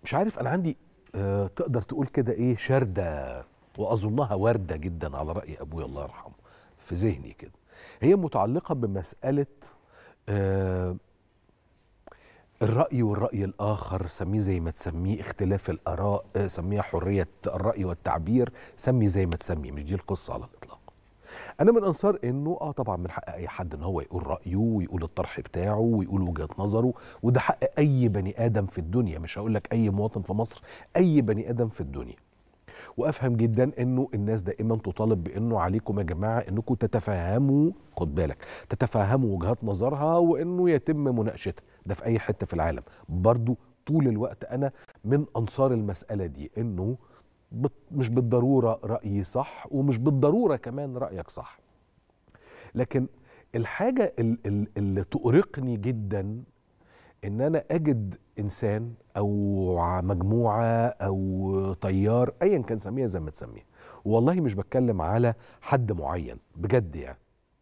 مش عارف انا عندي آه تقدر تقول كده ايه شردة واظنها واردة جدا على رأي ابويا الله يرحمه في ذهني كده هي متعلقة بمسألة آه الرأي والرأي الآخر سميه زي ما تسميه اختلاف الآراء آه، سميها حرية الرأي والتعبير سمي زي ما تسميه مش دي القصة على الإطلاق أنا من أنصار إنه آه طبعا من حق أي حد إن هو يقول رأيه ويقول الطرح بتاعه ويقول وجهة نظره وده حق أي بني آدم في الدنيا مش هقول لك أي مواطن في مصر أي بني آدم في الدنيا وافهم جدا انه الناس دائما تطالب بانه عليكم يا جماعه انكم تتفهموا خد بالك تتفهموا وجهات نظرها وانه يتم مناقشتها ده في اي حته في العالم برضو طول الوقت انا من انصار المساله دي انه بت- مش بالضروره رايي صح ومش بالضروره كمان رايك صح لكن الحاجه ال- ال- اللي تؤرقني جدا ان انا اجد انسان او ع- مجموعه او طيار ايا كان سميها زي ما تسميها والله مش بتكلم على حد معين بجد يعني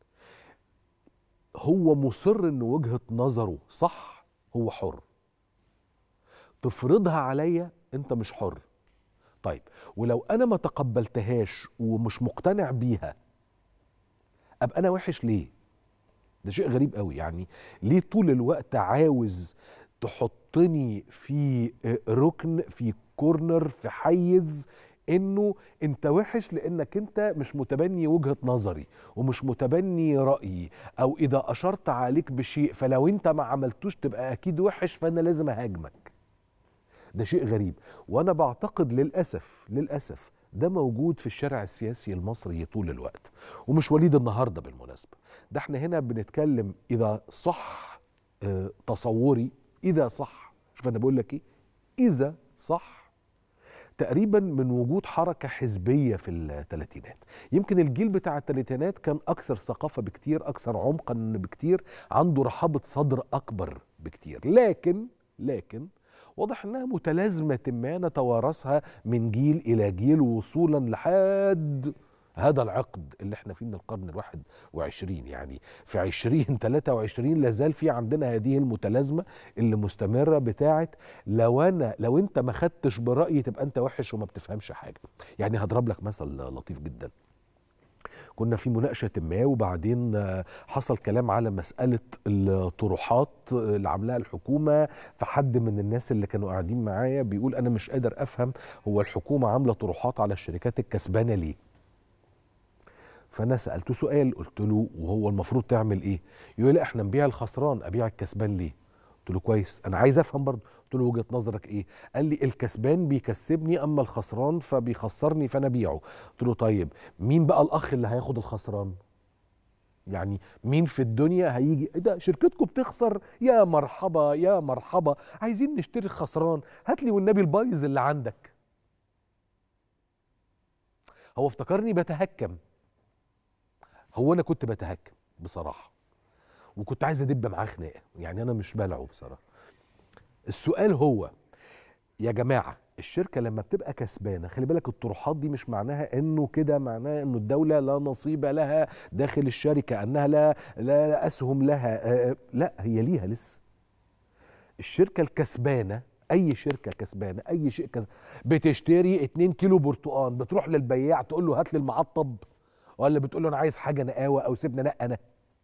هو مصر ان وجهه نظره صح هو حر تفرضها عليا انت مش حر طيب ولو انا ما تقبلتهاش ومش مقتنع بيها ابقى انا وحش ليه ده شيء غريب قوي يعني ليه طول الوقت عاوز تحطني في ركن في كورنر في حيز انه انت وحش لانك انت مش متبني وجهة نظري ومش متبني رأيي او اذا اشرت عليك بشيء فلو انت ما عملتوش تبقى اكيد وحش فانا لازم اهاجمك ده شيء غريب وانا بعتقد للاسف للاسف ده موجود في الشارع السياسي المصري طول الوقت ومش وليد النهارده بالمناسبه ده احنا هنا بنتكلم اذا صح آه، تصوري اذا صح شوف انا بقول لك ايه اذا صح تقريبا من وجود حركه حزبيه في الثلاثينات يمكن الجيل بتاع الثلاثينات كان اكثر ثقافه بكتير اكثر عمقا بكتير عنده رحابه صدر اكبر بكتير لكن لكن واضح انها متلازمه ما نتوارثها من جيل الى جيل وصولا لحد هذا العقد اللي احنا فيه من القرن الواحد وعشرين يعني في عشرين تلاتة وعشرين لازال في عندنا هذه المتلازمة اللي مستمرة بتاعت لو انا لو انت ما خدتش برأيي تبقى انت وحش وما بتفهمش حاجة يعني هضرب لك مثل لطيف جدا كنا في مناقشة ما وبعدين آه، حصل كلام على مسألة الطروحات اللي عاملاها الحكومة فحد من الناس اللي كانوا قاعدين معايا بيقول أنا مش قادر أفهم هو الحكومة عاملة طروحات على الشركات الكسبانة ليه فأنا سألته سؤال قلت له وهو المفروض تعمل إيه يقول لي إحنا نبيع الخسران أبيع الكسبان ليه قلت له كويس أنا عايز أفهم برضه قلت له وجهة نظرك إيه قال لي الكسبان بيكسبني أما الخسران فبيخسرني فأنا أبيعه قلت له طيب مين بقى الأخ اللي هياخد الخسران يعني مين في الدنيا هيجي إيه ده شركتكم بتخسر يا مرحبا يا مرحبا عايزين نشتري الخسران هات لي والنبي البايظ اللي عندك هو افتكرني بتهكم هو انا كنت بتهكم بصراحه وكنت عايز ادب معاه خناقه يعني انا مش بلعه بصراحه السؤال هو يا جماعه الشركه لما بتبقى كسبانه خلي بالك الطروحات دي مش معناها انه كده معناها انه الدوله لا نصيب لها داخل الشركه انها لا لا اسهم لها آه، لا هي ليها لسه الشركه الكسبانه اي شركه كسبانه اي شيء كسبانة بتشتري 2 كيلو برتقال بتروح للبياع تقول له هات لي المعطب ولا بتقول له انا عايز حاجه نقاوه او سيبنا نقى انا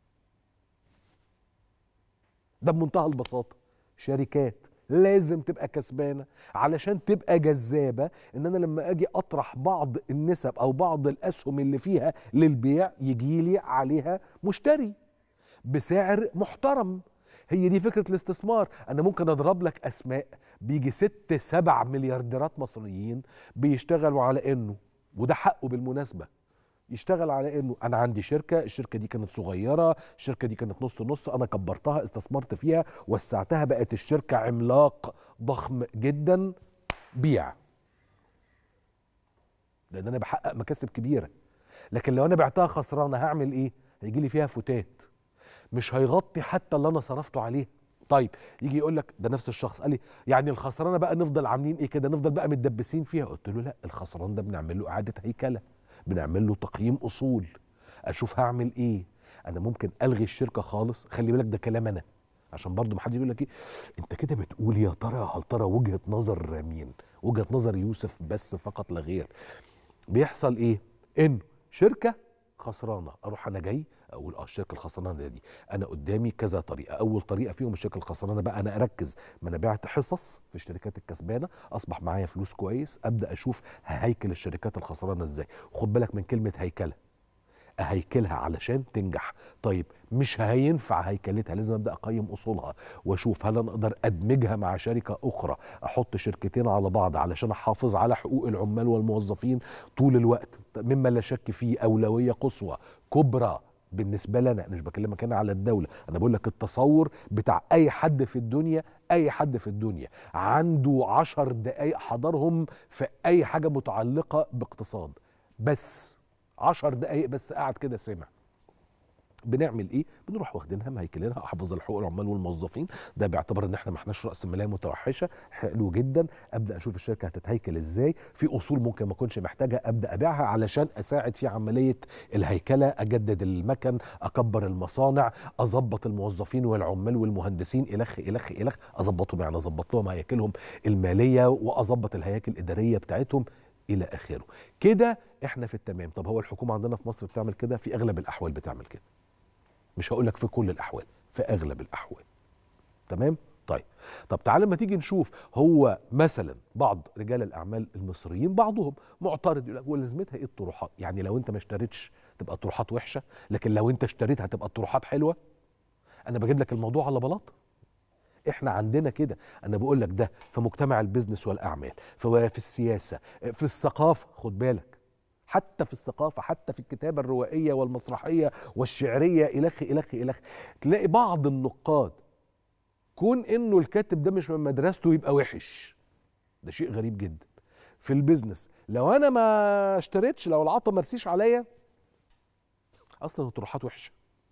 ده بمنتهى البساطه شركات لازم تبقى كسبانه علشان تبقى جذابه ان انا لما اجي اطرح بعض النسب او بعض الاسهم اللي فيها للبيع يجي لي عليها مشتري بسعر محترم هي دي فكره الاستثمار انا ممكن اضرب لك اسماء بيجي ست سبع مليارديرات مصريين بيشتغلوا على انه وده حقه بالمناسبه يشتغل على انه انا عندي شركه الشركه دي كانت صغيره الشركه دي كانت نص نص انا كبرتها استثمرت فيها وسعتها بقت الشركه عملاق ضخم جدا بيع لان انا بحقق مكاسب كبيره لكن لو انا بعتها خسرانه هعمل ايه هيجي لي فيها فتات مش هيغطي حتى اللي انا صرفته عليه طيب يجي يقول لك ده نفس الشخص قال لي يعني الخسرانه بقى نفضل عاملين ايه كده نفضل بقى متدبسين فيها قلت له لا الخسران ده بنعمل له اعاده هيكله بنعمل له تقييم اصول اشوف هعمل ايه انا ممكن الغي الشركه خالص خلي بالك ده كلام انا عشان برضو ما حد يقول لك ايه انت كده بتقول يا ترى هل ترى وجهه نظر مين وجهه نظر يوسف بس فقط لا غير بيحصل ايه انه شركه خسرانه اروح انا جاي اقول اه الشركه الخسرانه دي انا قدامي كذا طريقه اول طريقه فيهم الشركه الخسرانه بقى انا اركز ما انا بعت حصص في الشركات الكسبانه اصبح معايا فلوس كويس ابدا اشوف هيكل الشركات الخسرانه ازاي خد بالك من كلمه هيكله اهيكلها علشان تنجح طيب مش هينفع هيكلتها لازم ابدا اقيم اصولها واشوف هل انا اقدر ادمجها مع شركه اخرى احط شركتين على بعض علشان احافظ على حقوق العمال والموظفين طول الوقت مما لا شك فيه اولويه قصوى كبرى بالنسبه لنا انا مش بكلمك هنا على الدوله انا بقول لك التصور بتاع اي حد في الدنيا اي حد في الدنيا عنده عشر دقايق حضرهم في اي حاجه متعلقه باقتصاد بس عشر دقايق بس قاعد كده سمع بنعمل ايه بنروح واخدينها مهيكلينها احفظ الحقوق العمال والموظفين ده بيعتبر ان احنا ما احناش راس ماليه متوحشه حلو جدا ابدا اشوف الشركه هتتهيكل ازاي في اصول ممكن ما اكونش محتاجه ابدا ابيعها علشان اساعد في عمليه الهيكله اجدد المكن اكبر المصانع اظبط الموظفين والعمال والمهندسين الخ الخ الخ اظبطهم يعني اظبط لهم هياكلهم الماليه واظبط الهياكل الاداريه بتاعتهم الى اخره كده احنا في التمام طب هو الحكومه عندنا في مصر بتعمل كده في اغلب الاحوال بتعمل كده مش هقول لك في كل الاحوال في اغلب الاحوال تمام طيب طب تعالى لما تيجي نشوف هو مثلا بعض رجال الاعمال المصريين بعضهم معترض يقول لك ولازمتها ايه الطروحات يعني لو انت ما اشتريتش تبقى الطروحات وحشه لكن لو انت اشتريت هتبقى الطروحات حلوه انا بجيب لك الموضوع على بلاط احنا عندنا كده انا بقول لك ده في مجتمع البيزنس والاعمال في في السياسه في الثقافه خد بالك حتى في الثقافه حتى في الكتابه الروائيه والمسرحيه والشعريه الخ الخ الخ تلاقي بعض النقاد كون انه الكاتب ده مش من مدرسته يبقى وحش ده شيء غريب جدا في البيزنس لو انا ما اشتريتش لو العطا ما رسيش عليا اصلا الطروحات وحشه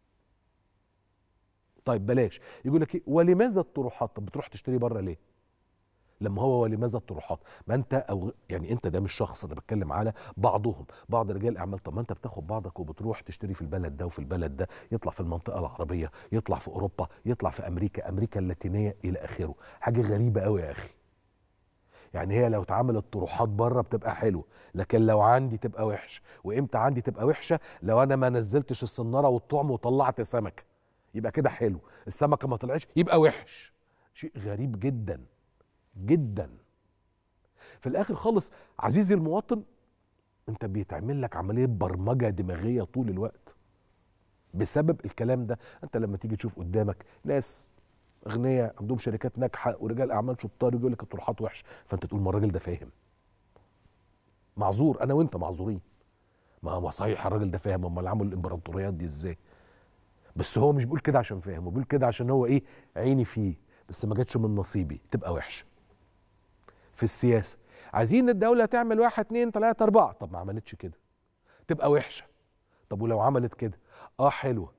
طيب بلاش يقول لك ايه ولماذا الطروحات طب بتروح تشتري بره ليه لما هو ولماذا الطروحات ما انت او يعني انت ده مش شخص انا بتكلم على بعضهم بعض رجال الاعمال طب ما انت بتاخد بعضك وبتروح تشتري في البلد ده وفي البلد ده يطلع في المنطقه العربيه يطلع في اوروبا يطلع في امريكا امريكا اللاتينيه الى اخره حاجه غريبه قوي يا اخي يعني هي لو اتعملت طروحات بره بتبقى حلوه لكن لو عندي تبقى وحش وامتى عندي تبقى وحشه لو انا ما نزلتش الصناره والطعم وطلعت سمكه يبقى كده حلو السمكه ما طلعتش يبقى وحش شيء غريب جدا جدا في الاخر خالص عزيزي المواطن انت بيتعمل لك عمليه برمجه دماغيه طول الوقت بسبب الكلام ده انت لما تيجي تشوف قدامك ناس اغنياء عندهم شركات ناجحه ورجال اعمال شطار يقول لك الطروحات وحش فانت تقول ما الراجل ده فاهم معذور انا وانت معذورين ما هو صحيح الراجل ده فاهم امال عمل الامبراطوريات دي ازاي بس هو مش بيقول كده عشان فاهم وبيقول كده عشان هو ايه عيني فيه بس ما جاتش من نصيبي تبقى وحشه في السياسه عايزين الدوله تعمل واحد اتنين تلاته اربعه طب ما عملتش كده تبقى وحشه طب ولو عملت كده اه حلوه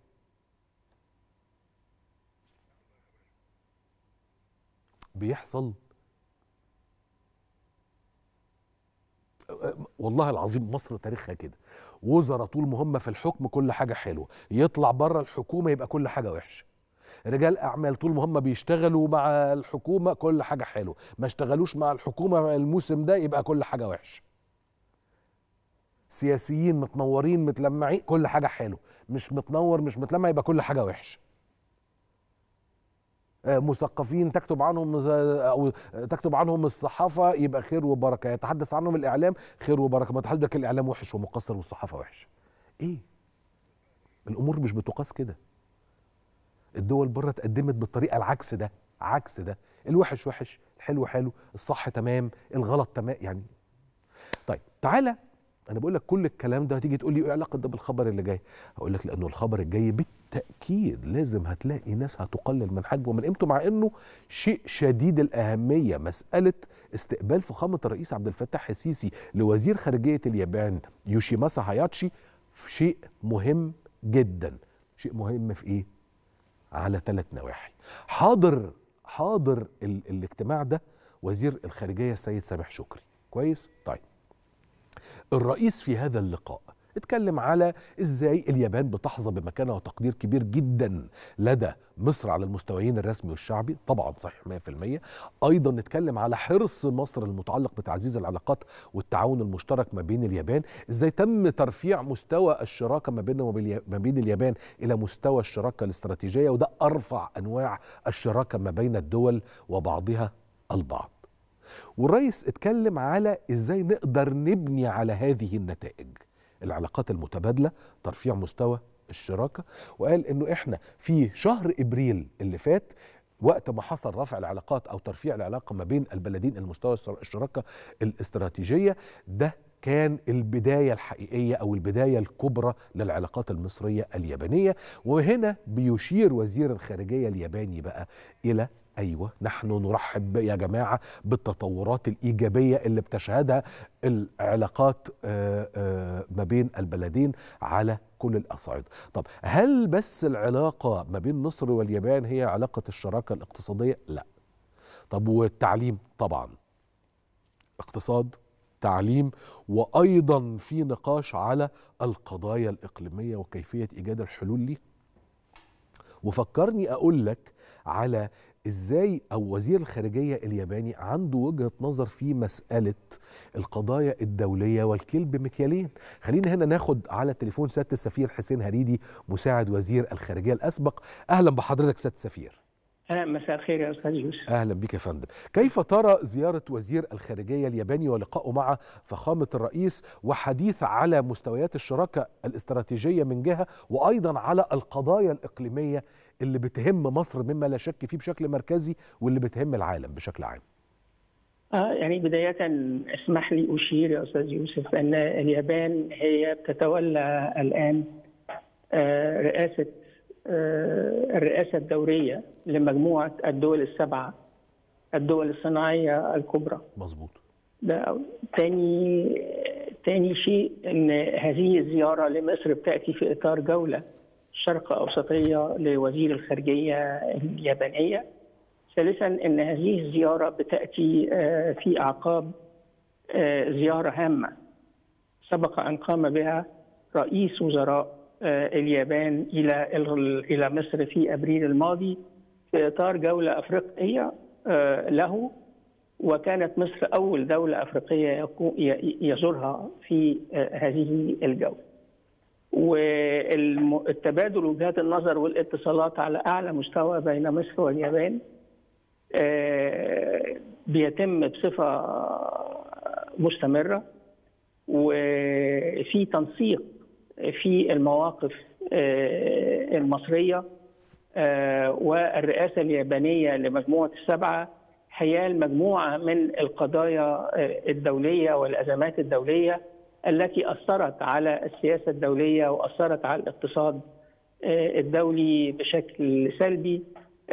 بيحصل والله العظيم مصر تاريخها كده وزراء طول ما هم في الحكم كل حاجه حلوه يطلع بره الحكومه يبقى كل حاجه وحشه رجال اعمال طول ما هم بيشتغلوا مع الحكومه كل حاجه حلوه ما اشتغلوش مع الحكومه الموسم ده يبقى كل حاجه وحشه سياسيين متنورين متلمعين كل حاجه حلوه مش متنور مش متلمع يبقى كل حاجه وحشه مثقفين تكتب عنهم او تكتب عنهم الصحافه يبقى خير وبركه يتحدث عنهم الاعلام خير وبركه ما تحدث لك الاعلام وحش ومقصر والصحافه وحش ايه الامور مش بتقاس كده الدول بره اتقدمت بالطريقه العكس ده عكس ده الوحش وحش الحلو حلو الصح تمام الغلط تمام يعني طيب تعالى انا بقول لك كل الكلام ده هتيجي تقول لي ايه علاقه ده بالخبر اللي جاي هقول لك لانه الخبر الجاي بالتاكيد لازم هتلاقي ناس هتقلل من حجمه ومن قيمته مع انه شيء شديد الاهميه مساله استقبال فخامه الرئيس عبد الفتاح السيسي لوزير خارجيه اليابان يوشيماسا هاياتشي في شيء مهم جدا شيء مهم في ايه على ثلاث نواحي حاضر حاضر ال الاجتماع ده وزير الخارجيه السيد سامح شكري كويس طيب الرئيس في هذا اللقاء اتكلم على ازاي اليابان بتحظى بمكانه وتقدير كبير جدا لدى مصر على المستويين الرسمي والشعبي طبعا صحيح 100% ايضا نتكلم على حرص مصر المتعلق بتعزيز العلاقات والتعاون المشترك ما بين اليابان ازاي تم ترفيع مستوى الشراكه ما بيننا وما بين اليابان الى مستوى الشراكه الاستراتيجيه وده ارفع انواع الشراكه ما بين الدول وبعضها البعض والرئيس اتكلم على ازاي نقدر نبني على هذه النتائج العلاقات المتبادله ترفيع مستوى الشراكه وقال انه احنا في شهر ابريل اللي فات وقت ما حصل رفع العلاقات او ترفيع العلاقه ما بين البلدين المستوى الشراكه الاستراتيجيه ده كان البدايه الحقيقيه او البدايه الكبرى للعلاقات المصريه اليابانيه وهنا بيشير وزير الخارجيه الياباني بقى الى ايوه نحن نرحب يا جماعه بالتطورات الايجابيه اللي بتشهدها العلاقات ما بين البلدين على كل الاصعده. طب هل بس العلاقه ما بين مصر واليابان هي علاقه الشراكه الاقتصاديه؟ لا. طب والتعليم؟ طبعا. اقتصاد تعليم وايضا في نقاش على القضايا الاقليميه وكيفيه ايجاد الحلول ليه. وفكرني اقول لك على ازاي او وزير الخارجيه الياباني عنده وجهه نظر في مساله القضايا الدوليه والكيل بمكيالين خلينا هنا ناخد على التليفون سياده السفير حسين هريدي مساعد وزير الخارجيه الاسبق اهلا بحضرتك سياده السفير اهلا مساء الخير يا استاذ يوسف اهلا بك يا فندم كيف ترى زياره وزير الخارجيه الياباني ولقائه مع فخامه الرئيس وحديث على مستويات الشراكه الاستراتيجيه من جهه وايضا على القضايا الاقليميه اللي بتهم مصر مما لا شك فيه بشكل مركزي واللي بتهم العالم بشكل عام آه يعني بداية اسمح لي أشير يا أستاذ يوسف أن اليابان هي بتتولى الآن آه رئاسة آه الرئاسة الدورية لمجموعة الدول السبعة الدول الصناعية الكبرى مظبوط ده تاني تاني شيء ان هذه الزياره لمصر بتاتي في اطار جوله شرق أوسطية لوزير الخارجية اليابانية ثالثا أن هذه الزيارة بتأتي في أعقاب زيارة هامة سبق أن قام بها رئيس وزراء اليابان إلى إلى مصر في أبريل الماضي في إطار جولة أفريقية له وكانت مصر أول دولة أفريقية يزورها في هذه الجولة والتبادل وجهات النظر والاتصالات على اعلى مستوى بين مصر واليابان بيتم بصفه مستمره وفي تنسيق في المواقف المصريه والرئاسه اليابانيه لمجموعه السبعه حيال مجموعه من القضايا الدوليه والازمات الدوليه التي اثرت على السياسه الدوليه واثرت على الاقتصاد الدولي بشكل سلبي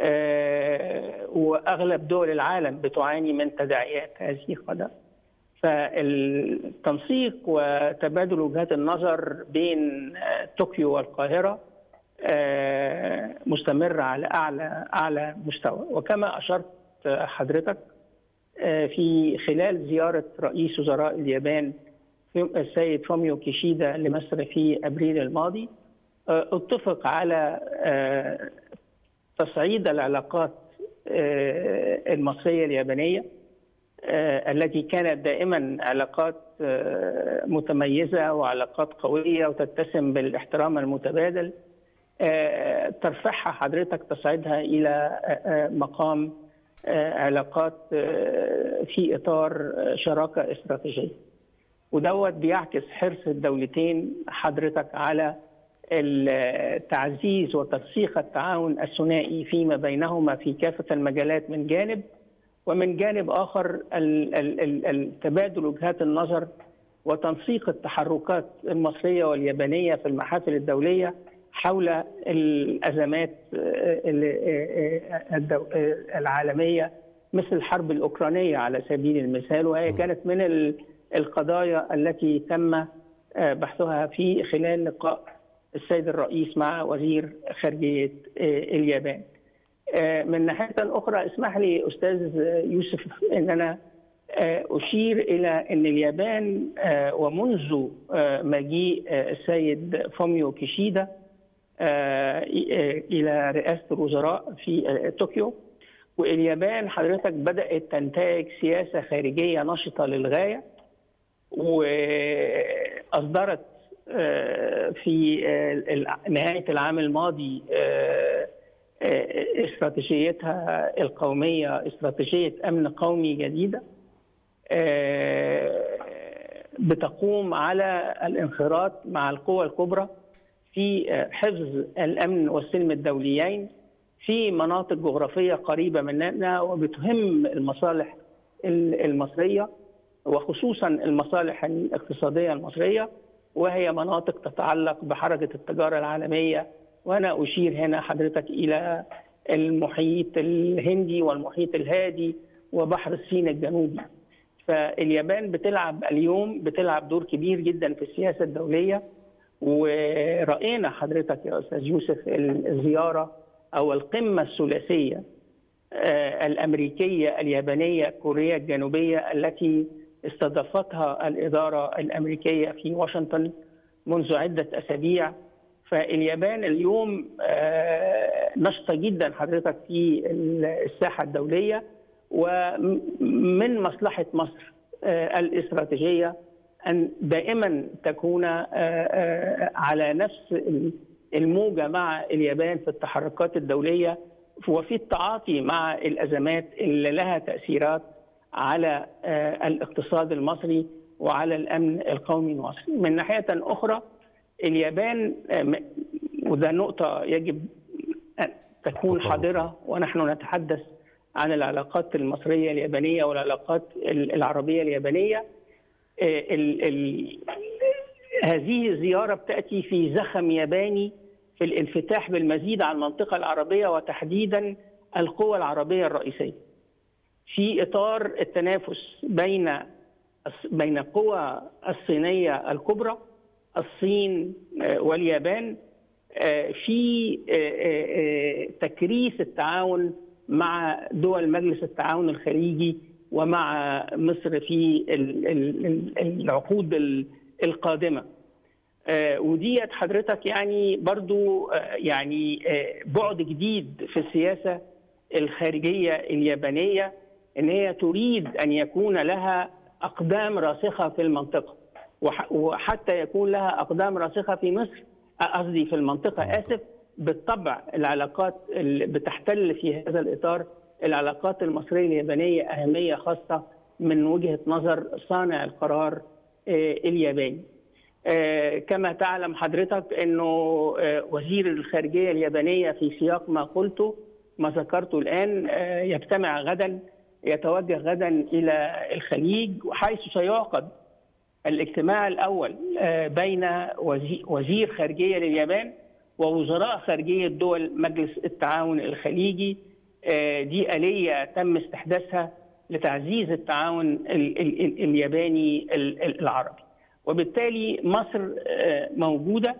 واغلب دول العالم بتعاني من تداعيات هذه القضايا. فالتنسيق وتبادل وجهات النظر بين طوكيو والقاهره مستمر على اعلى اعلى مستوى وكما اشرت حضرتك في خلال زياره رئيس وزراء اليابان السيد فوميو كيشيدا لمصر في ابريل الماضي اتفق على تصعيد العلاقات المصريه اليابانيه التي كانت دائما علاقات متميزه وعلاقات قويه وتتسم بالاحترام المتبادل ترفعها حضرتك تصعيدها الى مقام علاقات في اطار شراكه استراتيجيه. ودوت بيعكس حرص الدولتين حضرتك على تعزيز وترسيخ التعاون الثنائي فيما بينهما في كافه المجالات من جانب ومن جانب اخر التبادل وجهات النظر وتنسيق التحركات المصريه واليابانيه في المحافل الدوليه حول الازمات العالميه مثل الحرب الاوكرانيه على سبيل المثال وهي كانت من القضايا التي تم بحثها في خلال لقاء السيد الرئيس مع وزير خارجيه اليابان. من ناحيه اخرى اسمح لي استاذ يوسف ان انا أشير إلى أن اليابان ومنذ مجيء السيد فوميو كيشيدا إلى رئاسة الوزراء في طوكيو واليابان حضرتك بدأت تنتهج سياسة خارجية نشطة للغاية وأصدرت في نهاية العام الماضي استراتيجيتها القومية استراتيجية أمن قومي جديدة بتقوم على الانخراط مع القوى الكبرى في حفظ الأمن والسلم الدوليين في مناطق جغرافية قريبة مننا وبتهم المصالح المصرية وخصوصا المصالح الاقتصادية المصرية وهي مناطق تتعلق بحركة التجارة العالمية وأنا أشير هنا حضرتك إلى المحيط الهندي والمحيط الهادي وبحر الصين الجنوبي فاليابان بتلعب اليوم بتلعب دور كبير جدا في السياسة الدولية ورأينا حضرتك يا أستاذ يوسف الزيارة أو القمة الثلاثية الأمريكية اليابانية كوريا الجنوبية التي استضافتها الإدارة الأمريكية في واشنطن منذ عدة أسابيع فاليابان اليوم نشطة جدا حضرتك في الساحة الدولية ومن مصلحة مصر الاستراتيجية أن دائما تكون على نفس الموجة مع اليابان في التحركات الدولية وفي التعاطي مع الأزمات اللي لها تأثيرات على الاقتصاد المصري وعلى الأمن القومي المصري من ناحية أخرى اليابان وده نقطة يجب أن تكون حاضرة ونحن نتحدث عن العلاقات المصرية اليابانية والعلاقات العربية اليابانية ال ال هذه الزيارة بتأتي في زخم ياباني في الانفتاح بالمزيد على المنطقة العربية وتحديدا القوى العربية الرئيسية في إطار التنافس بين بين القوى الصينية الكبرى الصين واليابان في تكريس التعاون مع دول مجلس التعاون الخليجي ومع مصر في العقود القادمه وديت حضرتك يعني برضو يعني بعد جديد في السياسه الخارجيه اليابانيه ان هي تريد ان يكون لها اقدام راسخه في المنطقه وحتى يكون لها اقدام راسخه في مصر قصدي في المنطقه اسف بالطبع العلاقات اللي بتحتل في هذا الاطار العلاقات المصريه اليابانيه اهميه خاصه من وجهه نظر صانع القرار الياباني. كما تعلم حضرتك انه وزير الخارجيه اليابانيه في سياق ما قلته ما ذكرته الان يجتمع غدا يتوجه غدا الى الخليج حيث سيعقد الاجتماع الاول بين وزير خارجيه لليابان ووزراء خارجيه دول مجلس التعاون الخليجي دي اليه تم استحداثها لتعزيز التعاون الياباني العربي وبالتالي مصر موجوده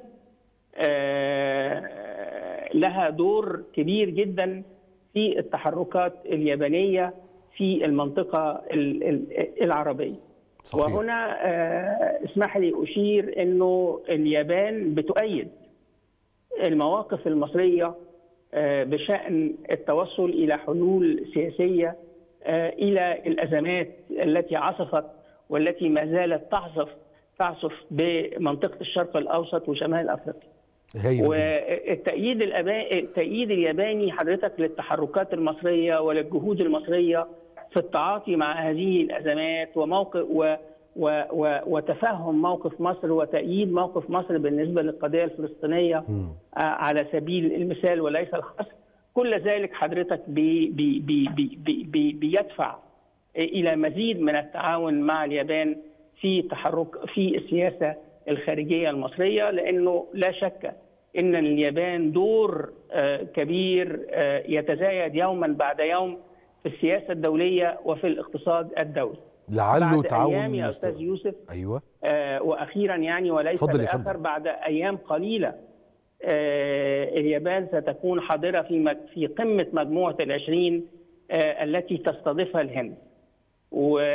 لها دور كبير جدا في التحركات اليابانيه في المنطقه العربيه صحيح. وهنا اسمح لي اشير انه اليابان بتؤيد المواقف المصريه بشان التوصل الى حلول سياسيه الى الازمات التي عصفت والتي ما زالت تعصف تعصف بمنطقه الشرق الاوسط وشمال افريقيا. والتأييد الأبا... التأييد الياباني حضرتك للتحركات المصريه وللجهود المصريه في التعاطي مع هذه الازمات وموقف و... و... و... وتفهم موقف مصر وتأييد موقف مصر بالنسبه للقضيه الفلسطينيه م. على سبيل المثال وليس الحصر كل ذلك حضرتك بي... بي... بي... بي... بي... بي... بيدفع الى مزيد من التعاون مع اليابان في تحرك في السياسه الخارجيه المصريه لانه لا شك ان اليابان دور كبير يتزايد يوما بعد يوم في السياسه الدوليه وفي الاقتصاد الدولي. لعله تعاون ايام يا استاذ يوسف ايوه آه واخيرا يعني وليس باخر بعد ايام قليله آه اليابان ستكون حاضره في في قمه مجموعه العشرين آه التي تستضيفها الهند.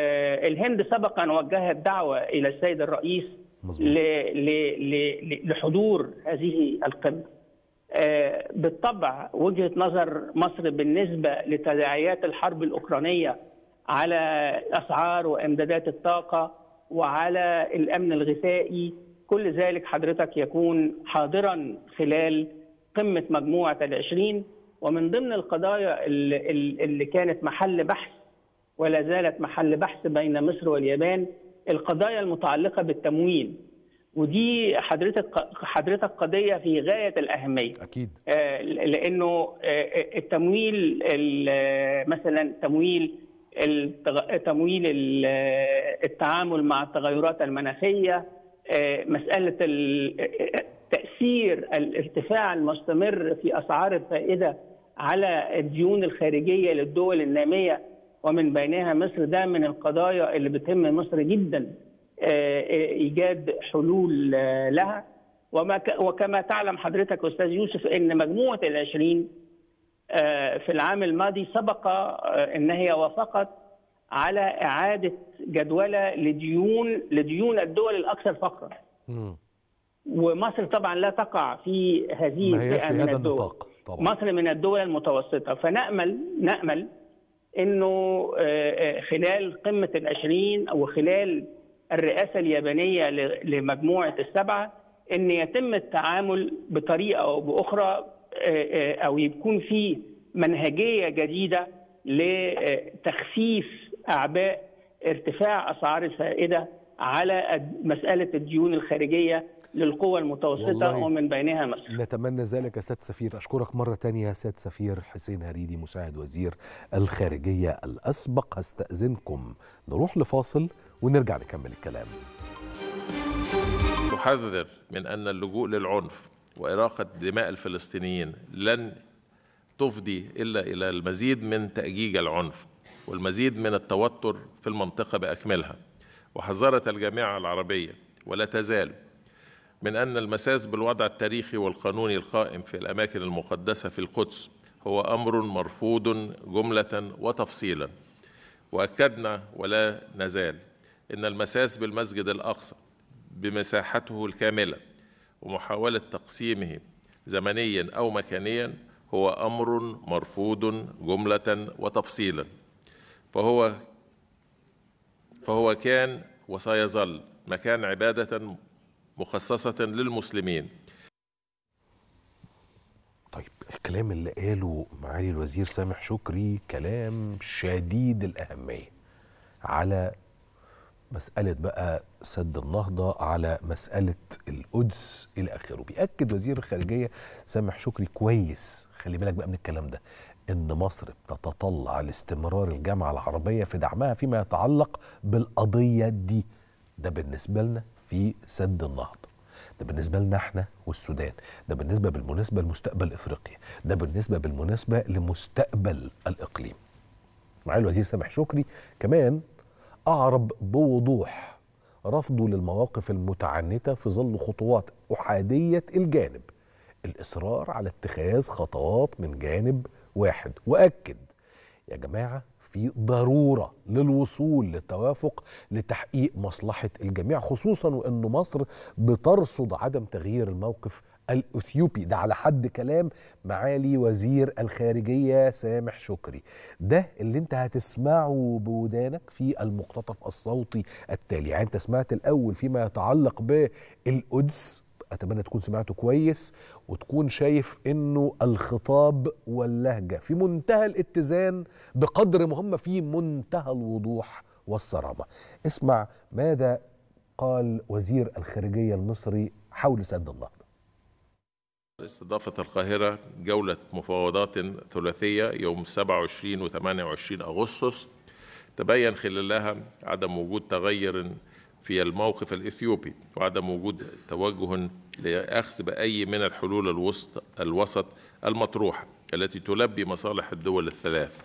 الهند سبقا وجهت دعوه الى السيد الرئيس مظبوط. ل- ل- ل- لحضور هذه القمه. آه، بالطبع وجهه نظر مصر بالنسبه لتداعيات الحرب الاوكرانيه على اسعار وامدادات الطاقه وعلى الامن الغذائي كل ذلك حضرتك يكون حاضرا خلال قمه مجموعه العشرين ومن ضمن القضايا اللي, اللي كانت محل بحث ولا زالت محل بحث بين مصر واليابان القضايا المتعلقه بالتمويل ودي حضرتك حضرتك قضيه في غايه الاهميه اكيد آه، لانه آه، التمويل ال- مثلا تمويل التغ- تمويل ال- التعامل مع التغيرات المناخيه آه، مساله ال- تاثير الارتفاع المستمر في اسعار الفائده على الديون الخارجيه للدول الناميه ومن بينها مصر ده من القضايا اللي بتهم مصر جدا آه، ايجاد حلول آه، لها وما ك- وكما تعلم حضرتك استاذ يوسف ان مجموعه العشرين آه، في العام الماضي سبق آه، ان هي وافقت على اعاده جدوله لديون لديون الدول الاكثر فقرا مم. ومصر طبعا لا تقع في هذه ما هياش الفئه في من هذا الدول النطاق طبعا مصر من الدول المتوسطة فنأمل نأمل أنه آه، آه، خلال قمة العشرين أو خلال الرئاسة اليابانية ل- لمجموعة السبعة أن يتم التعامل بطريقة أو بأخرى آه، آه، أو يكون في منهجية جديدة لتخفيف أعباء ارتفاع أسعار الفائدة على الد- مسألة الديون الخارجية للقوى المتوسطة والله ومن بينها مصر نتمنى ذلك يا سيد سفير أشكرك مرة تانية يا سيد سفير حسين هريدي مساعد وزير الخارجية الأسبق هستأذنكم نروح لفاصل ونرجع نكمل الكلام تحذر من أن اللجوء للعنف وإراقة دماء الفلسطينيين لن تفضي إلا إلى المزيد من تأجيج العنف والمزيد من التوتر في المنطقة بأكملها وحذرت الجامعة العربية ولا تزال من أن المساس بالوضع التاريخي والقانوني القائم في الأماكن المقدسة في القدس هو أمر مرفوض جملة وتفصيلا وأكدنا ولا نزال إن المساس بالمسجد الأقصى بمساحته الكاملة ومحاولة تقسيمه زمنيا أو مكانيا هو أمر مرفوض جملة وتفصيلا فهو فهو كان وسيظل مكان عبادة مخصصة للمسلمين طيب الكلام اللي قاله معالي الوزير سامح شكري كلام شديد الأهمية على مسألة بقى سد النهضة على مسألة القدس إلى آخره بيأكد وزير الخارجية سامح شكري كويس خلي بالك بقى من الكلام ده إن مصر بتتطلع لاستمرار الجامعة العربية في دعمها فيما يتعلق بالقضية دي ده بالنسبة لنا في سد النهضة ده بالنسبة لنا احنا والسودان ده بالنسبة بالمناسبة لمستقبل افريقيا ده بالنسبة بالمناسبة لمستقبل الاقليم معالي الوزير سامح شكري كمان اعرب بوضوح رفضه للمواقف المتعنتة في ظل خطوات احادية الجانب الاصرار على اتخاذ خطوات من جانب واحد واكد يا جماعه في ضروره للوصول للتوافق لتحقيق مصلحه الجميع خصوصا وان مصر بترصد عدم تغيير الموقف الاثيوبي ده على حد كلام معالي وزير الخارجيه سامح شكري ده اللي انت هتسمعه بودانك في المقتطف الصوتي التالي يعني انت سمعت الاول فيما يتعلق بالقدس اتمنى تكون سمعته كويس وتكون شايف انه الخطاب واللهجه في منتهى الاتزان بقدر ما هم في منتهى الوضوح والصرامه اسمع ماذا قال وزير الخارجيه المصري حول سد النهضه استضافة القاهرة جولة مفاوضات ثلاثية يوم 27 و 28 أغسطس تبين خلالها عدم وجود تغير في الموقف الإثيوبي وعدم وجود توجه لأخذ بأي من الحلول الوسط الوسط المطروحة التي تلبي مصالح الدول الثلاث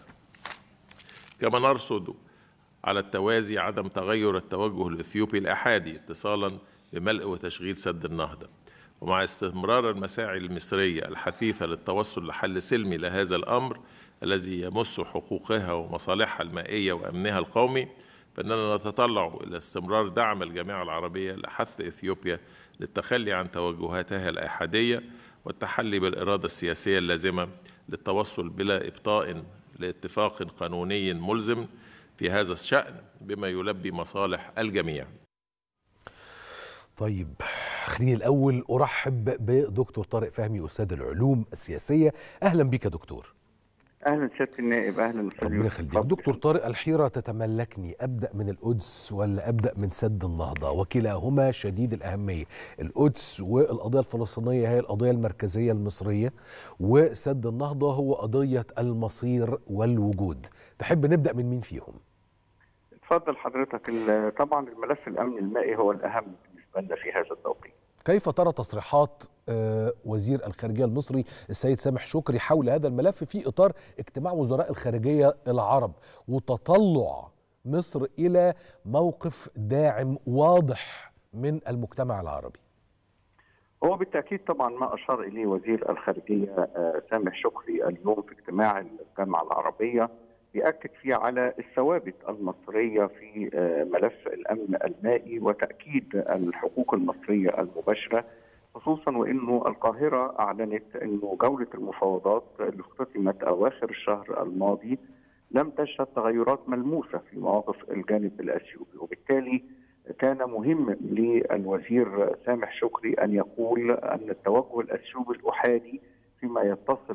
كما نرصد على التوازي عدم تغير التوجه الإثيوبي الأحادي اتصالا بملء وتشغيل سد النهضة ومع استمرار المساعي المصرية الحثيثة للتوصل لحل سلمي لهذا الأمر الذي يمس حقوقها ومصالحها المائية وأمنها القومي فإننا نتطلع إلى استمرار دعم الجامعة العربية لحث إثيوبيا للتخلي عن توجهاتها الإحادية والتحلي بالإرادة السياسية اللازمة للتوصل بلا إبطاء لاتفاق قانوني ملزم في هذا الشأن بما يلبي مصالح الجميع طيب خليني الأول أرحب بدكتور طارق فهمي أستاذ العلوم السياسية أهلا بك دكتور اهلا سياده النائب اهلا استاذ ربنا يخليك دكتور طارق الحيرة تتملكني أبدأ من القدس ولا أبدأ من سد النهضة وكلاهما شديد الأهمية القدس والقضية الفلسطينية هي القضية المركزية المصرية وسد النهضة هو قضية المصير والوجود تحب نبدأ من مين فيهم اتفضل حضرتك ال- طبعا الملف الامن المائي هو الاهم بالنسبه لنا في هذا التوقيت كيف ترى تصريحات آه، وزير الخارجية المصري السيد سامح شكري حول هذا الملف في إطار اجتماع وزراء الخارجية العرب وتطلع مصر إلى موقف داعم واضح من المجتمع العربي هو بالتاكيد طبعا ما اشار اليه وزير الخارجيه آه، سامح شكري اليوم في اجتماع الجامعه العربيه بيأكد فيه على الثوابت المصريه في آه، ملف الامن المائي وتاكيد الحقوق المصريه المباشره خصوصا وانه القاهره اعلنت انه جوله المفاوضات اللي اختتمت اواخر الشهر الماضي لم تشهد تغيرات ملموسه في مواقف الجانب الاثيوبي وبالتالي كان مهم للوزير سامح شكري ان يقول ان التوجه الاثيوبي الاحادي فيما يتصل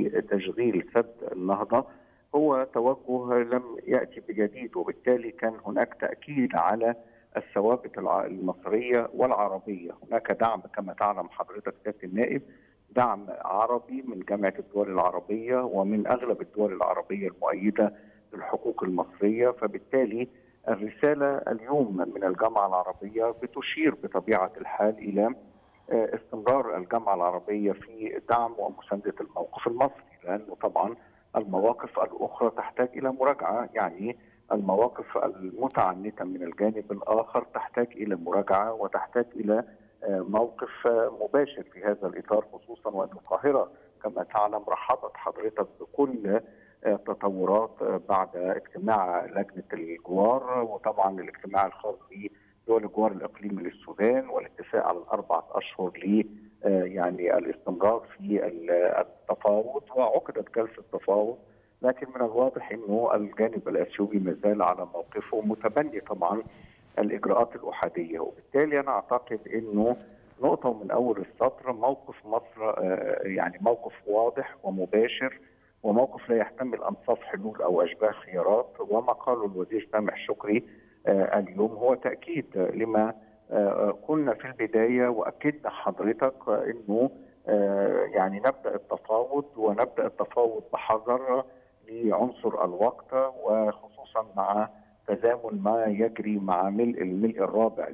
بتشغيل سد النهضه هو توجه لم ياتي بجديد وبالتالي كان هناك تاكيد على الثوابت الع- المصريه والعربيه، هناك دعم كما تعلم حضرتك سياده النائب دعم عربي من جامعه الدول العربيه ومن اغلب الدول العربيه المؤيده للحقوق المصريه فبالتالي الرساله اليوم من الجامعه العربيه بتشير بطبيعه الحال الى آه، استمرار الجامعه العربيه في دعم ومسانده الموقف المصري لانه طبعا المواقف الاخرى تحتاج الى مراجعه يعني المواقف المتعنته من الجانب الاخر تحتاج الى مراجعه وتحتاج الى آه، موقف آه، مباشر في هذا الاطار خصوصا وان القاهره كما تعلم رحبت حضرتك بكل آه، تطورات آه، بعد اجتماع لجنه الجوار وطبعا الاجتماع الخاص بدول الجوار الاقليمي للسودان والاتفاق على الاربعه اشهر ل آه، يعني الاستمرار في ال- التفاوض وعقدت جلسه تفاوض لكن من الواضح انه الجانب الاثيوبي ما زال على موقفه متبني طبعا الاجراءات الاحاديه وبالتالي انا اعتقد انه نقطه من اول السطر موقف مصر آه، يعني موقف واضح ومباشر وموقف لا يحتمل انصاف حلول او اشباه خيارات وما قاله الوزير سامح شكري آه، اليوم هو تاكيد لما آه، قلنا في البدايه واكدنا حضرتك آه، انه آه، يعني نبدا التفاوض ونبدا التفاوض بحذر لعنصر الوقت وخصوصا مع تزامن ما يجري مع ملء الملء الرابع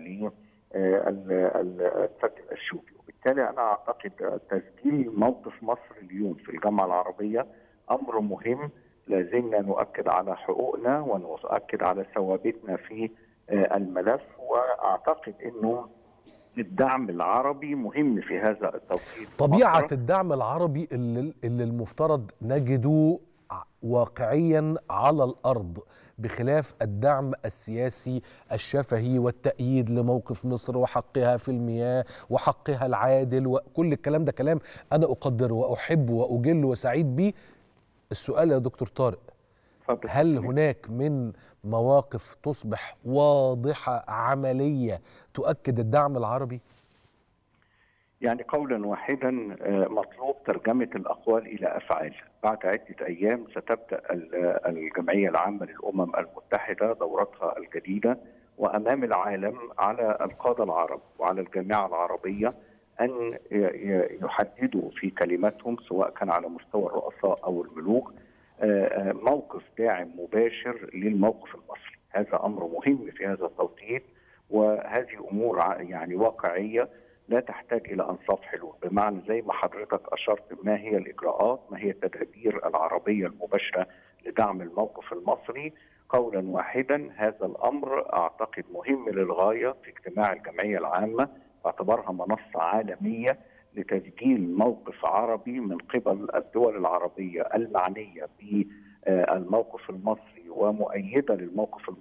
للسد الاثيوبي وبالتالي انا اعتقد تسجيل موقف مصر اليوم في الجامعه العربيه امر مهم لازلنا نؤكد على حقوقنا ونؤكد على ثوابتنا في آه، الملف واعتقد انه الدعم العربي مهم في هذا التوقيت طبيعة مصر- الدعم العربي اللي, اللي المفترض نجده ع- واقعيا على الأرض بخلاف الدعم السياسي الشفهي والتأييد لموقف مصر وحقها في المياه وحقها العادل وكل الكلام ده كلام أنا أقدره وأحبه وأجله وسعيد بيه السؤال يا دكتور طارق اتفضل. هل هناك من مواقف تصبح واضحة عملية تؤكد الدعم العربي؟ يعني قولا واحدا آه، مطلوب ترجمة الأقوال إلى أفعال بعد عدة أيام ستبدأ ال- الجمعية العامة للأمم المتحدة دورتها الجديدة وأمام العالم على القادة العرب وعلى الجامعة العربية أن ي- ي- يحددوا في كلماتهم سواء كان على مستوى الرؤساء أو الملوك آه، آه، موقف داعم مباشر للموقف المصري هذا أمر مهم في هذا التوقيت وهذه أمور ع- يعني واقعية لا تحتاج الى انصاف حلول بمعنى زي ما حضرتك اشرت ما هي الاجراءات ما هي التدابير العربيه المباشره لدعم الموقف المصري قولا واحدا هذا الامر اعتقد مهم للغايه في اجتماع الجمعيه العامه باعتبارها منصه عالميه لتسجيل موقف عربي من قبل الدول العربيه المعنيه بالموقف المصري ومؤيده للموقف المصري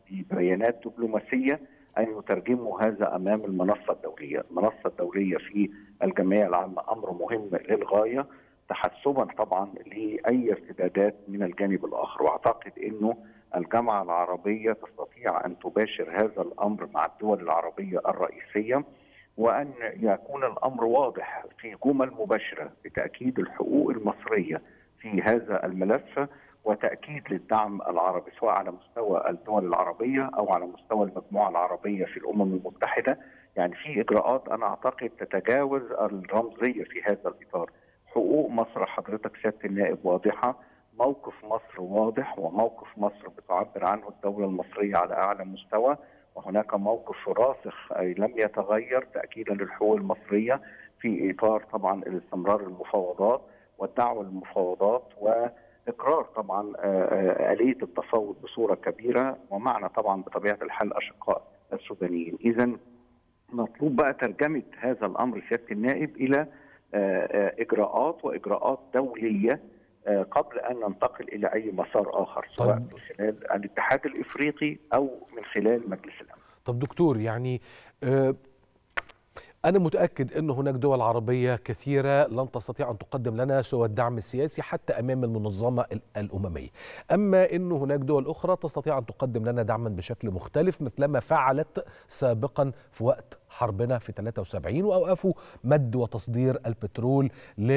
ببيانات دبلوماسيه ان يترجموا هذا امام المنصه الدوليه، المنصه الدوليه في الجمعيه العامه امر مهم للغايه تحسبا طبعا لاي ارتدادات من الجانب الاخر واعتقد انه الجامعه العربيه تستطيع ان تباشر هذا الامر مع الدول العربيه الرئيسيه وان يكون الامر واضح في جمل مباشره بتاكيد الحقوق المصريه في هذا الملف وتاكيد للدعم العربي سواء على مستوى الدول العربيه او على مستوى المجموعه العربيه في الامم المتحده يعني في اجراءات انا اعتقد تتجاوز الرمزيه في هذا الاطار حقوق مصر حضرتك سياده النائب واضحه موقف مصر واضح وموقف مصر بتعبر عنه الدوله المصريه على اعلى مستوى وهناك موقف راسخ اي لم يتغير تاكيدا للحقوق المصريه في اطار طبعا الاستمرار المفاوضات والدعوه للمفاوضات واقرار طبعا اليه التفاوض بصوره كبيره ومعنا طبعا بطبيعه الحال اشقاء السودانيين اذا مطلوب بقى ترجمه هذا الامر سياده النائب الى اجراءات واجراءات دوليه قبل ان ننتقل الى اي مسار اخر سواء طيب. من خلال الاتحاد الافريقي او من خلال مجلس الامن. طب دكتور يعني آه أنا متأكد أن هناك دول عربية كثيرة لن تستطيع أن تقدم لنا سوى الدعم السياسي حتى أمام المنظمة الأممية أما أن هناك دول أخرى تستطيع أن تقدم لنا دعما بشكل مختلف مثلما فعلت سابقا في وقت حربنا في 73 وأوقفوا مد وتصدير البترول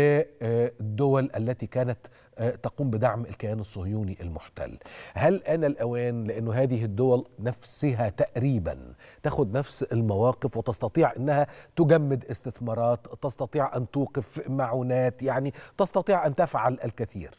للدول التي كانت تقوم بدعم الكيان الصهيوني المحتل هل أنا الأوان لأنه هذه الدول نفسها تقريبا تأخذ نفس المواقف وتستطيع أنها تجمد استثمارات تستطيع أن توقف معونات يعني تستطيع أن تفعل الكثير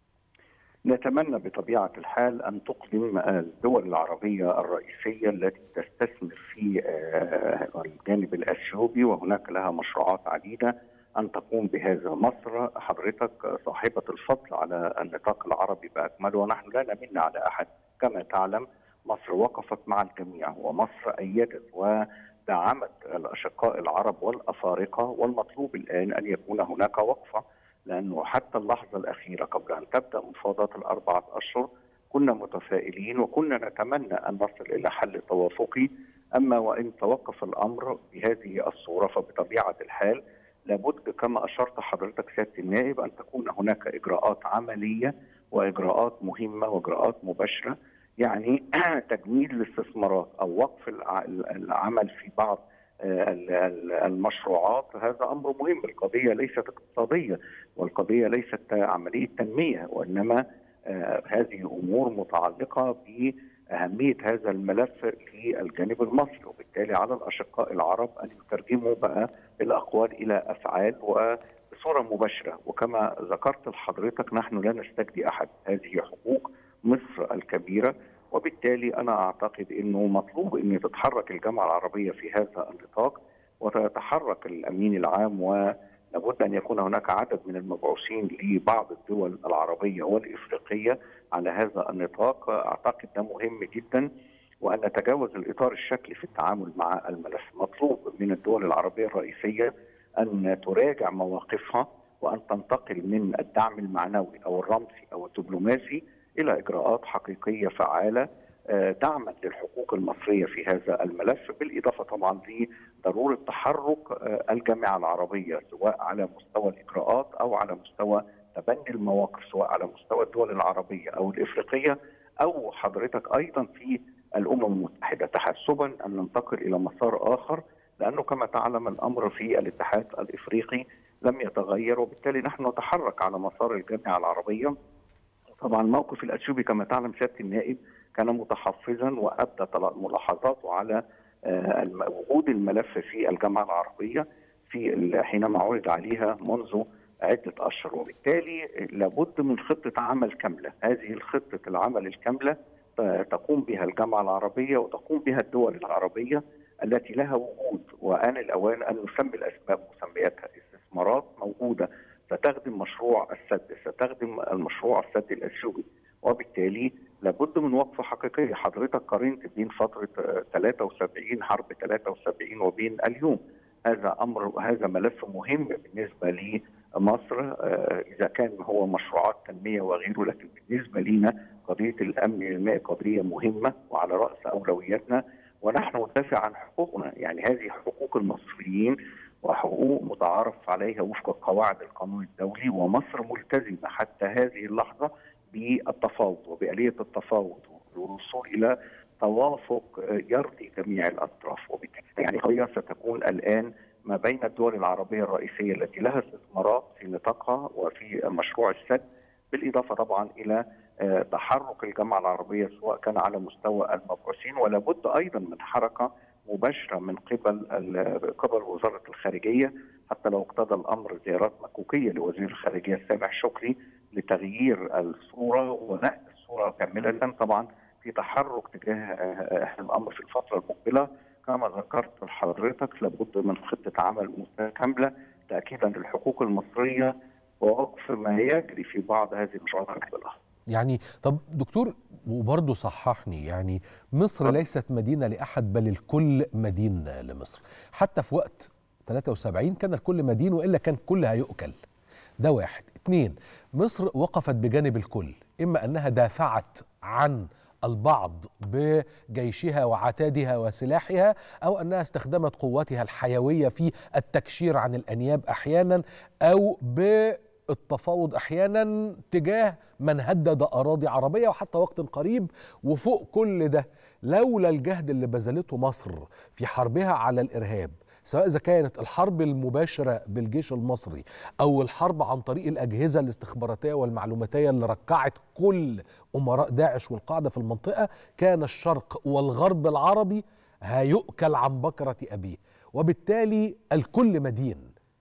نتمنى بطبيعة الحال أن تقدم الدول العربية الرئيسية التي تستثمر في الجانب الأثيوبي وهناك لها مشروعات عديدة أن تقوم بهذا مصر حضرتك صاحبة الفضل على النطاق العربي بأكمله ونحن لا نمن على أحد كما تعلم مصر وقفت مع الجميع ومصر أيدت ودعمت الأشقاء العرب والأفارقة والمطلوب الآن أن يكون هناك وقفة لأنه حتى اللحظة الأخيرة قبل أن تبدأ مفاوضات الأربعة أشهر كنا متفائلين وكنا نتمنى أن نصل إلى حل توافقي أما وإن توقف الأمر بهذه الصورة فبطبيعة الحال لابد كما اشرت حضرتك سياده النائب ان تكون هناك اجراءات عمليه واجراءات مهمه واجراءات مباشره يعني تجميد الاستثمارات او وقف العمل في بعض المشروعات هذا امر مهم القضيه ليست اقتصاديه والقضيه ليست عمليه تنميه وانما هذه امور متعلقه ب أهمية هذا الملف للجانب المصري وبالتالي على الأشقاء العرب أن يترجموا بقى الأقوال إلى أفعال وبصورة مباشرة وكما ذكرت لحضرتك نحن لا نستجدي أحد هذه حقوق مصر الكبيرة وبالتالي أنا أعتقد أنه مطلوب أن تتحرك الجامعة العربية في هذا النطاق وتتحرك الأمين العام و لابد ان يكون هناك عدد من المبعوثين لبعض الدول العربيه والافريقيه على هذا النطاق اعتقد ده مهم جدا وان نتجاوز الاطار الشكلي في التعامل مع الملف مطلوب من الدول العربيه الرئيسيه ان تراجع مواقفها وان تنتقل من الدعم المعنوي او الرمزي او الدبلوماسي الى اجراءات حقيقيه فعاله دعما للحقوق المصريه في هذا الملف بالاضافه طبعا لضروره تحرك الجامعه العربيه سواء على مستوى الاجراءات او على مستوى تبني المواقف سواء على مستوى الدول العربيه او الافريقيه او حضرتك ايضا في الامم المتحده تحسبا ان ننتقل الى مسار اخر لانه كما تعلم الامر في الاتحاد الافريقي لم يتغير وبالتالي نحن نتحرك على مسار الجامعه العربيه طبعا الموقف الاثيوبي كما تعلم سياده النائب كان متحفظا وابدى ملاحظاته على وجود الملف في الجامعه العربيه في حينما عرض عليها منذ عده اشهر وبالتالي لابد من خطه عمل كامله، هذه الخطه العمل الكامله تقوم بها الجامعه العربيه وتقوم بها الدول العربيه التي لها وجود وان الاوان ان نسمي الاسباب مسمياتها استثمارات موجوده ستخدم مشروع السد، ستخدم المشروع السد الاثيوبي وبالتالي لابد من وقفه حقيقيه حضرتك قارنت بين فتره 73 حرب 73 وبين اليوم هذا امر هذا ملف مهم بالنسبه لمصر اذا كان هو مشروعات تنميه وغيره لكن بالنسبه لنا قضيه الامن المائي قضيه مهمه وعلى راس اولوياتنا ونحن ندافع عن حقوقنا يعني هذه حقوق المصريين وحقوق متعارف عليها وفق قواعد القانون الدولي ومصر ملتزمه حتى هذه اللحظه بالتفاوض وبآلية التفاوض والوصول إلى توافق يرضي جميع الأطراف وبالتالي يعني قضية ستكون الآن ما بين الدول العربية الرئيسية التي لها استثمارات في نطاقها وفي مشروع السد بالإضافة طبعا إلى تحرك الجامعة العربية سواء كان على مستوى المبعوثين ولا بد أيضا من حركة مباشرة من قبل قبل وزارة الخارجية حتى لو اقتضى الأمر زيارات مكوكية لوزير الخارجية سامح شكري لتغيير الصورة ونقل الصورة كاملة طبعا في تحرك تجاه الأمر في الفترة المقبلة كما ذكرت لحضرتك لابد من خطة عمل متكاملة تأكيدا للحقوق المصرية ووقف ما يجري في بعض هذه المشروعات المقبلة يعني طب دكتور وبرضه صححني يعني مصر ليست مدينة لأحد بل الكل مدين لمصر حتى في وقت 73 كان الكل مدين وإلا كان كل هيؤكل ده واحد اتنين مصر وقفت بجانب الكل إما أنها دافعت عن البعض بجيشها وعتادها وسلاحها او انها استخدمت قوتها الحيويه في التكشير عن الانياب احيانا او بالتفاوض احيانا تجاه من هدد اراضي عربيه وحتى وقت قريب وفوق كل ده لولا الجهد اللي بذلته مصر في حربها على الارهاب سواء اذا كانت الحرب المباشره بالجيش المصري او الحرب عن طريق الاجهزه الاستخباراتيه والمعلوماتيه اللي ركعت كل امراء داعش والقاعده في المنطقه كان الشرق والغرب العربي هيؤكل عن بكره ابيه وبالتالي الكل مدين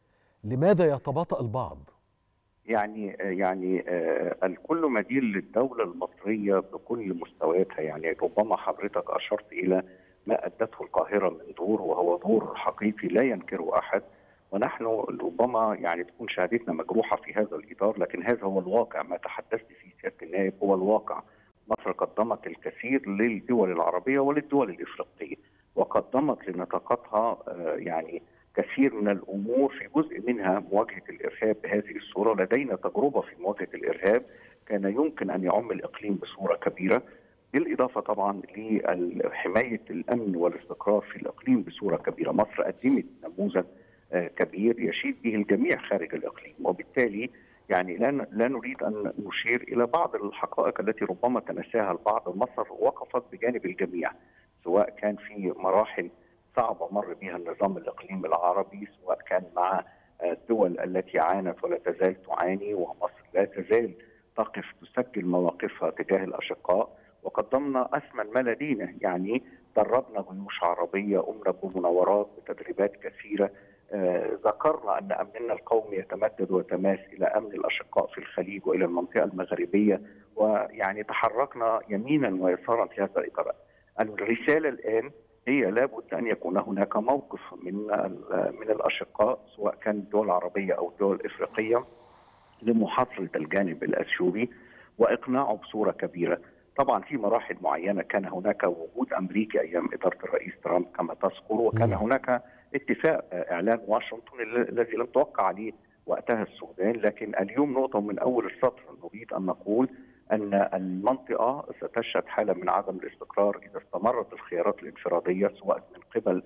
لماذا يتباطأ البعض يعني يعني آه الكل مدين للدوله المصريه بكل مستوياتها يعني ربما حضرتك اشرت الى ما ادته القاهره من دور وهو دور حقيقي لا ينكره احد ونحن ربما يعني تكون شهادتنا مجروحه في هذا الاطار لكن هذا هو الواقع ما تحدثت فيه سياده النائب هو الواقع مصر قدمت الكثير للدول العربيه وللدول الافريقيه وقدمت لنطاقاتها يعني كثير من الامور في جزء منها مواجهه الارهاب بهذه الصوره لدينا تجربه في مواجهه الارهاب كان يمكن ان يعم الاقليم بصوره كبيره بالاضافه طبعا لحمايه الامن والاستقرار في الاقليم بصوره كبيره، مصر قدمت نموذج كبير يشيد به الجميع خارج الاقليم وبالتالي يعني لا لا نريد ان نشير الى بعض الحقائق التي ربما تنساها البعض، مصر وقفت بجانب الجميع سواء كان في مراحل صعبه مر بها النظام الاقليمي العربي سواء كان مع الدول التي عانت ولا تزال تعاني ومصر لا تزال تقف تسجل مواقفها تجاه الاشقاء وقدمنا اثمن ما لدينا يعني دربنا جيوش عربيه قمنا بمناورات بتدريبات كثيره آه ذكرنا ان امننا القومي يتمدد ويتماس الى امن الاشقاء في الخليج والى المنطقه المغربيه ويعني تحركنا يمينا ويسارا في هذا الاطار. الرساله الان هي لابد ان يكون هناك موقف من من الاشقاء سواء كان الدول العربيه او الدول الافريقيه لمحاصره الجانب الاثيوبي واقناعه بصوره كبيره. طبعا في مراحل معينه كان هناك وجود امريكي ايام اداره الرئيس ترامب كما تذكر وكان هناك اتفاق اعلان واشنطن الذي لم توقع عليه وقتها السودان لكن اليوم نقطه من اول السطر نريد ان نقول ان المنطقه ستشهد حاله من عدم الاستقرار اذا استمرت الخيارات الانفراديه سواء من قبل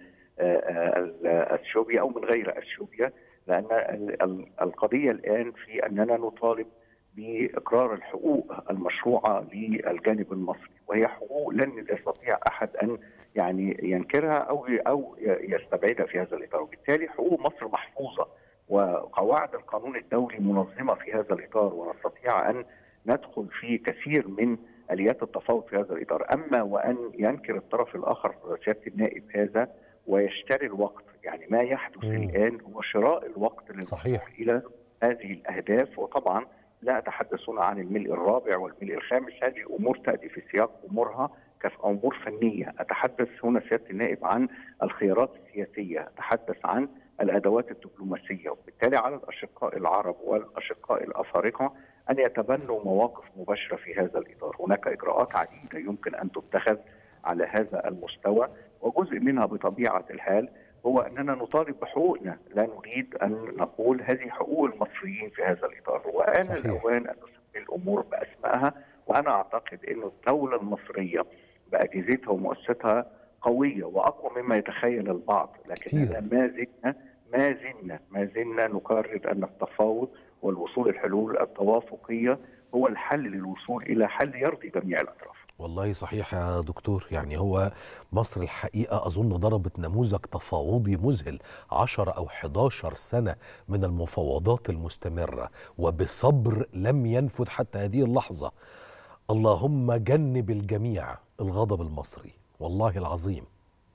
اثيوبيا او من غير اثيوبيا لان القضيه الان في اننا نطالب باقرار الحقوق المشروعه للجانب المصري وهي حقوق لن يستطيع احد ان يعني ينكرها او او يستبعدها في هذا الاطار وبالتالي حقوق مصر محفوظه وقواعد القانون الدولي منظمه في هذا الاطار ونستطيع ان ندخل في كثير من اليات التفاوض في هذا الاطار اما وان ينكر الطرف الاخر سياده النائب هذا ويشتري الوقت يعني ما يحدث م. الان هو شراء الوقت صحيح الى هذه الاهداف وطبعا لا اتحدث هنا عن الملء الرابع والملء الخامس هذه امور تاتي في سياق امورها كامور فنيه اتحدث هنا سياده النائب عن الخيارات السياسيه اتحدث عن الادوات الدبلوماسيه وبالتالي على الاشقاء العرب والاشقاء الافارقه ان يتبنوا مواقف مباشره في هذا الاطار هناك اجراءات عديده يمكن ان تتخذ على هذا المستوى وجزء منها بطبيعه الحال هو اننا نطالب بحقوقنا لا نريد ان نقول هذه حقوق المصريين في هذا الاطار وان الاوان ان نسمي الامور باسمائها وانا اعتقد انه الدوله المصريه باجهزتها ومؤسساتها قويه واقوى مما يتخيل البعض لكن كتير. ما زلنا ما زلنا ما زلنا نكرر ان التفاوض والوصول الحلول التوافقيه هو الحل للوصول الى حل يرضي جميع الاطراف والله صحيح يا دكتور يعني هو مصر الحقيقة أظن ضربت نموذج تفاوضي مذهل 10 أو 11 سنة من المفاوضات المستمرة وبصبر لم ينفذ حتى هذه اللحظة اللهم جنب الجميع الغضب المصري والله العظيم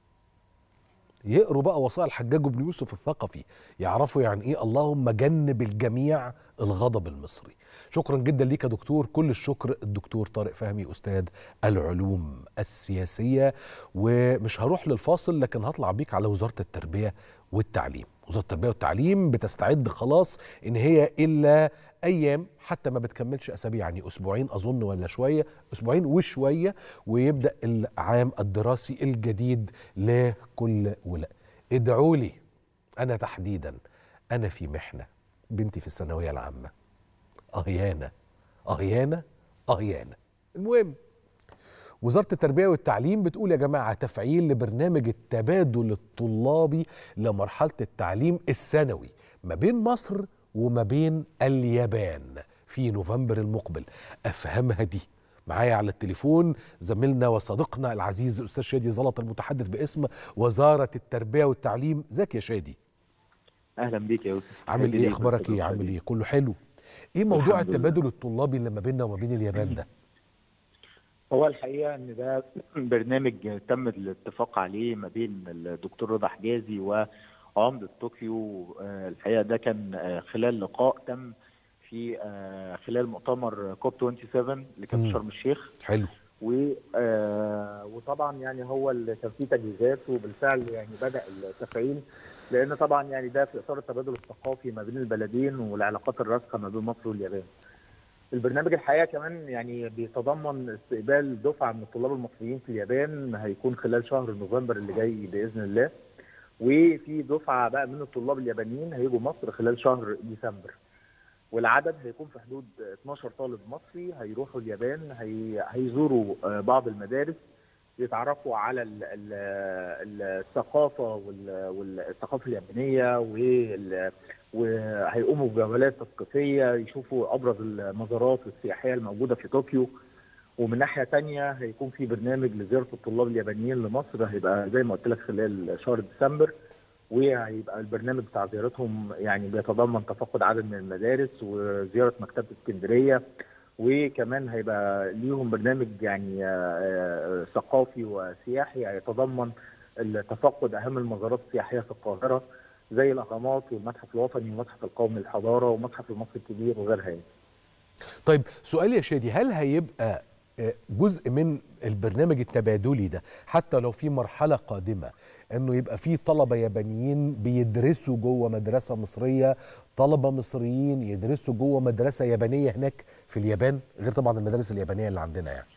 يقروا بقى وصايا الحجاج بن يوسف الثقفي يعرفوا يعني ايه اللهم جنب الجميع الغضب المصري شكرا جدا ليك يا دكتور كل الشكر الدكتور طارق فهمي استاذ العلوم السياسيه ومش هروح للفاصل لكن هطلع بيك على وزاره التربيه والتعليم وزاره التربيه والتعليم بتستعد خلاص ان هي الا ايام حتى ما بتكملش اسابيع يعني اسبوعين اظن ولا شويه اسبوعين وشويه ويبدا العام الدراسي الجديد لكل ولاء ادعوا لي انا تحديدا انا في محنه بنتي في الثانويه العامه اهيانه اهيانه اهيانه المهم وزارة التربية والتعليم بتقول يا جماعة تفعيل لبرنامج التبادل الطلابي لمرحلة التعليم الثانوي ما بين مصر وما بين اليابان في نوفمبر المقبل أفهمها دي معايا على التليفون زميلنا وصديقنا العزيز الأستاذ شادي زلط المتحدث باسم وزارة التربية والتعليم ازيك يا شادي اهلا بيك يا يوسف عامل ايه اخبارك ايه عامل ايه كله حلو ايه موضوع الحمد لله. التبادل الطلابي اللي ما بيننا وما بين اليابان ده هو الحقيقه ان ده برنامج تم الاتفاق عليه ما بين الدكتور رضا حجازي وعمده طوكيو آه، الحقيقه ده كان آه، خلال لقاء تم في آه، خلال مؤتمر كوب 27 اللي كان مم. في شرم الشيخ حلو و آه، وطبعا يعني هو اللي كان فيه تجهيزات وبالفعل يعني بدا التفعيل لان طبعا يعني ده في اطار التبادل الثقافي ما بين البلدين والعلاقات الراسخه ما بين مصر واليابان. البرنامج الحقيقه كمان يعني بيتضمن استقبال دفعه من الطلاب المصريين في اليابان هيكون خلال شهر نوفمبر اللي جاي باذن الله. وفي دفعه بقى من الطلاب اليابانيين هيجوا مصر خلال شهر ديسمبر. والعدد هيكون في حدود 12 طالب مصري هيروحوا اليابان هي... هيزوروا آه، بعض المدارس يتعرفوا على ال- ال- الثقافه وال- والثقافه اليابانيه وال- وهيقوموا بجولات تثقيفيه يشوفوا ابرز المزارات السياحيه الموجوده في طوكيو ومن ناحيه تانية هيكون في برنامج لزياره الطلاب اليابانيين لمصر هيبقى زي ما قلت لك خلال شهر ديسمبر وهيبقى البرنامج بتاع زيارتهم يعني بيتضمن تفقد عدد من المدارس وزياره مكتبه اسكندريه وكمان هيبقى ليهم برنامج يعني آه، آه، ثقافي وسياحي هيتضمن تفقد اهم المزارات السياحيه في القاهره زي الاهرامات والمتحف الوطني والمتحف القومي للحضاره ومتحف المصري الكبير وغيرها يعني. طيب سؤال يا شادي هل هيبقى آه، جزء من البرنامج التبادلي ده حتى لو في مرحلة قادمة انه يبقى في طلبة يابانيين بيدرسوا جوه مدرسة مصرية طلبة مصريين يدرسوا جوه مدرسة يابانية هناك في اليابان غير طبعا المدارس اليابانية اللي عندنا يعني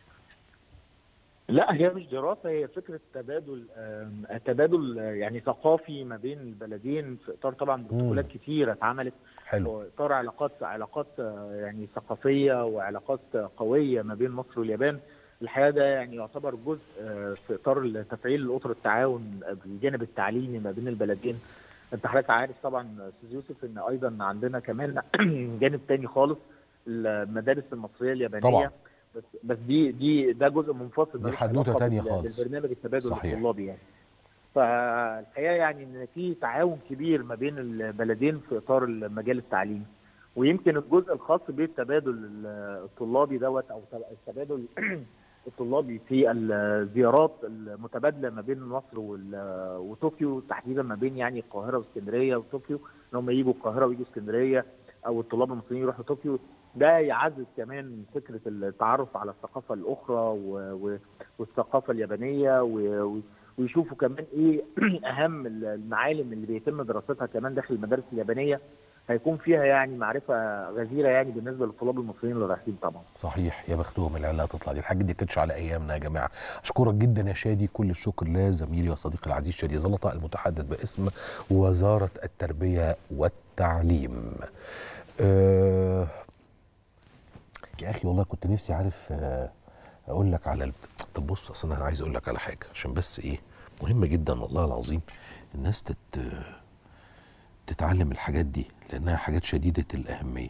لا هي مش دراسه هي فكره تبادل آم، تبادل آه، يعني ثقافي ما بين البلدين في اطار طبعا بروتوكولات كتيره اتعملت حلو في اطار علاقات علاقات آه، يعني ثقافيه وعلاقات آه، قويه ما بين مصر واليابان الحقيقه ده يعني يعتبر جزء آه، في اطار تفعيل اطر التعاون بالجانب التعليمي ما بين البلدين انت حضرتك عارف طبعا استاذ يوسف ان ايضا عندنا كمان جانب تاني خالص المدارس المصريه اليابانيه طبعا. بس بس دي دي ده جزء منفصل دي ملوش حدوتة علاقة تانية بال- خالص. بالبرنامج التبادل صحيح. الطلابي يعني فالحقيقه يعني ان في تعاون كبير ما بين البلدين في اطار المجال التعليمي ويمكن الجزء الخاص بالتبادل الطلابي دوت او التبادل الطلابي في الزيارات المتبادله ما بين مصر وال- وطوكيو تحديدا ما بين يعني القاهره واسكندريه وطوكيو ان هم يجوا القاهره ويجوا اسكندريه او الطلاب المصريين يروحوا طوكيو ده يعزز كمان فكره التعرف على الثقافه الاخرى و- و- والثقافه اليابانيه و- و- ويشوفوا كمان ايه اهم المعالم اللي بيتم دراستها كمان داخل المدارس اليابانيه هيكون فيها يعني معرفه غزيره يعني بالنسبه للطلاب المصريين اللي رايحين طبعا صحيح يا بختهم العيال اللي هتطلع دي الحاجات دي كانتش على ايامنا يا جماعه اشكرك جدا يا شادي كل الشكر لزميلي وصديقي العزيز شادي زلطه المتحدث باسم وزاره التربيه والتعليم أه يا اخي والله كنت نفسي عارف آه، اقول لك على ال... طب بص اصل انا عايز اقول لك على حاجه عشان بس ايه مهمه جدا والله العظيم الناس تت... تتعلم الحاجات دي لانها حاجات شديده الاهميه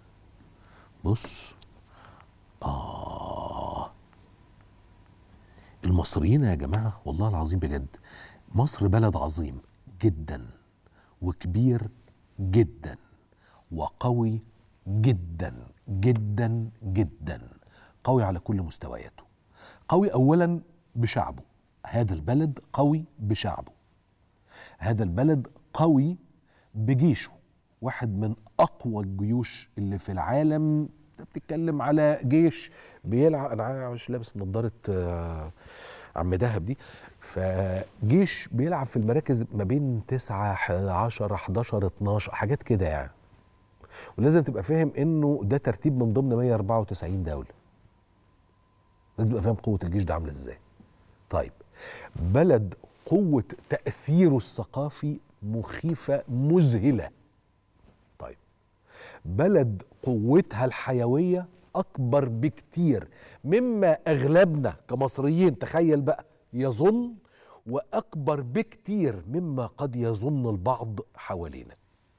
بص اه المصريين يا جماعه والله العظيم بجد مصر بلد عظيم جدا وكبير جدا وقوي جدا جدا جدا قوي على كل مستوياته قوي اولا بشعبه هذا البلد قوي بشعبه هذا البلد قوي بجيشه واحد من اقوى الجيوش اللي في العالم انت بتتكلم على جيش بيلعب انا مش لابس نظاره آه، عم دهب دي فجيش بيلعب في المراكز ما بين 9 10 11 12 حاجات كده يعني ولازم تبقى فاهم انه ده ترتيب من ضمن 194 دوله لازم تبقى فاهم قوه الجيش ده عامله ازاي طيب بلد قوه تاثيره الثقافي مخيفه مذهله طيب بلد قوتها الحيويه اكبر بكتير مما اغلبنا كمصريين تخيل بقى يظن واكبر بكتير مما قد يظن البعض حوالينا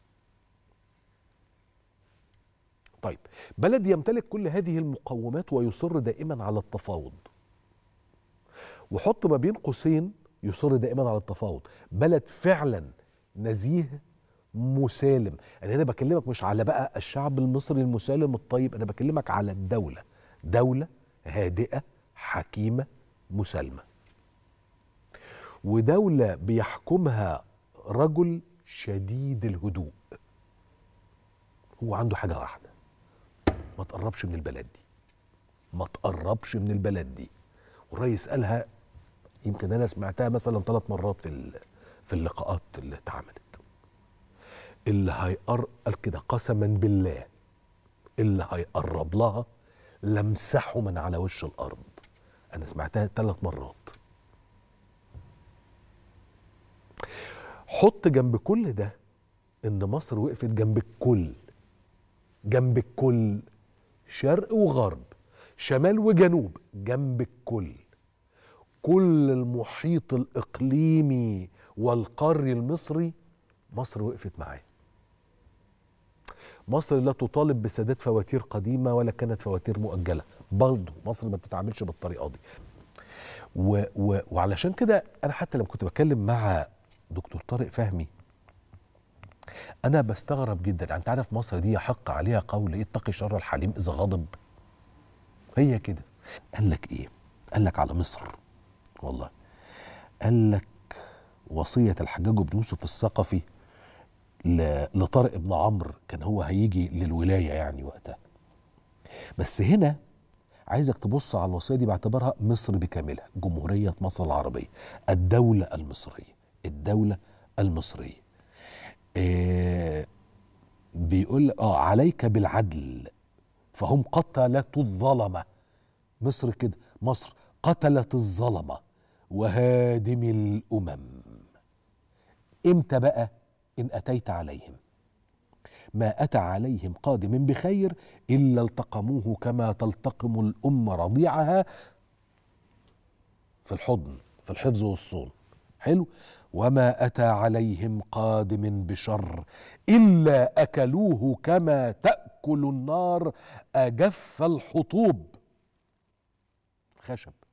طيب بلد يمتلك كل هذه المقومات ويصر دائما على التفاوض وحط ما بين قوسين يصر دائما على التفاوض بلد فعلا نزيه مسالم انا هنا بكلمك مش على بقى الشعب المصري المسالم الطيب انا بكلمك على الدوله دوله هادئه حكيمه مسالمه ودوله بيحكمها رجل شديد الهدوء هو عنده حاجه واحده ما تقربش من البلد دي ما تقربش من البلد دي والرئيس قالها يمكن انا سمعتها مثلا ثلاث مرات في ال- في اللقاءات اللي اتعملت اللي هيقر قال كده قسما بالله اللي هيقرب لها لمسحه من على وش الارض انا سمعتها ثلاث مرات حط جنب كل ده ان مصر وقفت جنب الكل جنب الكل شرق وغرب شمال وجنوب جنب الكل كل المحيط الاقليمي والقاري المصري مصر وقفت معاه مصر لا تطالب بسداد فواتير قديمه ولا كانت فواتير مؤجله برضه مصر ما بتتعاملش بالطريقه دي و و وعلشان كده انا حتى لما كنت بتكلم مع دكتور طارق فهمي انا بستغرب جدا يعني انت عارف مصر دي يحق عليها قول ايه اتقي شر الحليم اذا غضب هي كده قال لك ايه قال لك على مصر والله قال لك وصيه الحجاج بن يوسف الثقفي ل- لطارق بن عمرو كان هو هيجي للولايه يعني وقتها بس هنا عايزك تبص على الوصيه دي باعتبارها مصر بكاملها جمهوريه مصر العربيه الدوله المصريه الدوله المصريه آه بيقول اه عليك بالعدل فهم قتلة الظلمة مصر كده مصر قتلت الظلمة وهادم الأمم امتى بقى إن أتيت عليهم ما أتى عليهم قادم بخير إلا التقموه كما تلتقم الأم رضيعها في الحضن في الحفظ والصون حلو وما أتى عليهم قادم بشر إلا أكلوه كما تأكل النار أجف الحطوب خشب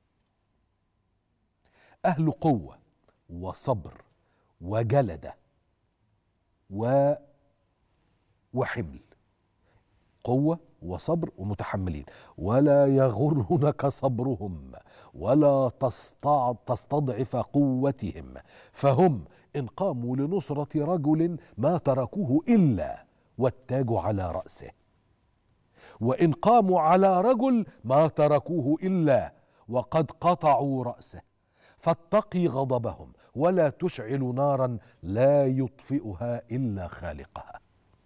أهل قوة وصبر وجلدة و وحمل قوة وصبر ومتحملين ولا يغرنك صبرهم ولا تستع... تستضعف قوتهم فهم إن قاموا لنصرة رجل ما تركوه إلا والتاج على رأسه وإن قاموا على رجل ما تركوه إلا وقد قطعوا رأسه فاتقي غضبهم ولا تشعل نارا لا يطفئها إلا خالقها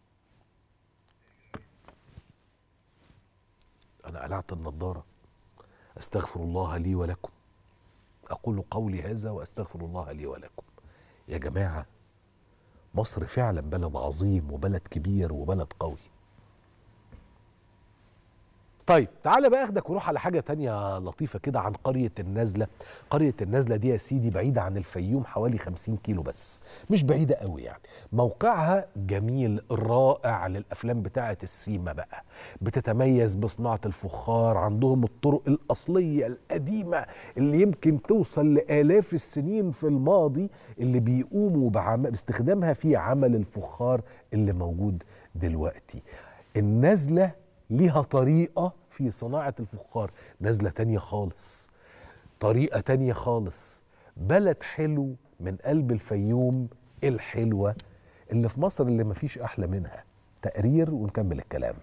أنا قلعت النضارة أستغفر الله لي ولكم أقول قولي هذا وأستغفر الله لي ولكم يا جماعة مصر فعلا بلد عظيم وبلد كبير وبلد قوي طيب تعالى بقى اخدك وروح على حاجه تانية لطيفه كده عن قريه النزله قريه النزله دي يا سيدي بعيده عن الفيوم حوالي 50 كيلو بس مش بعيده قوي يعني موقعها جميل رائع للافلام بتاعه السيما بقى بتتميز بصناعه الفخار عندهم الطرق الاصليه القديمه اللي يمكن توصل لالاف السنين في الماضي اللي بيقوموا بعم... باستخدامها في عمل الفخار اللي موجود دلوقتي النزله ليها طريقة في صناعة الفخار نزلة تانية خالص طريقة تانية خالص بلد حلو من قلب الفيوم الحلوة اللي في مصر اللي مفيش أحلى منها تقرير ونكمل الكلام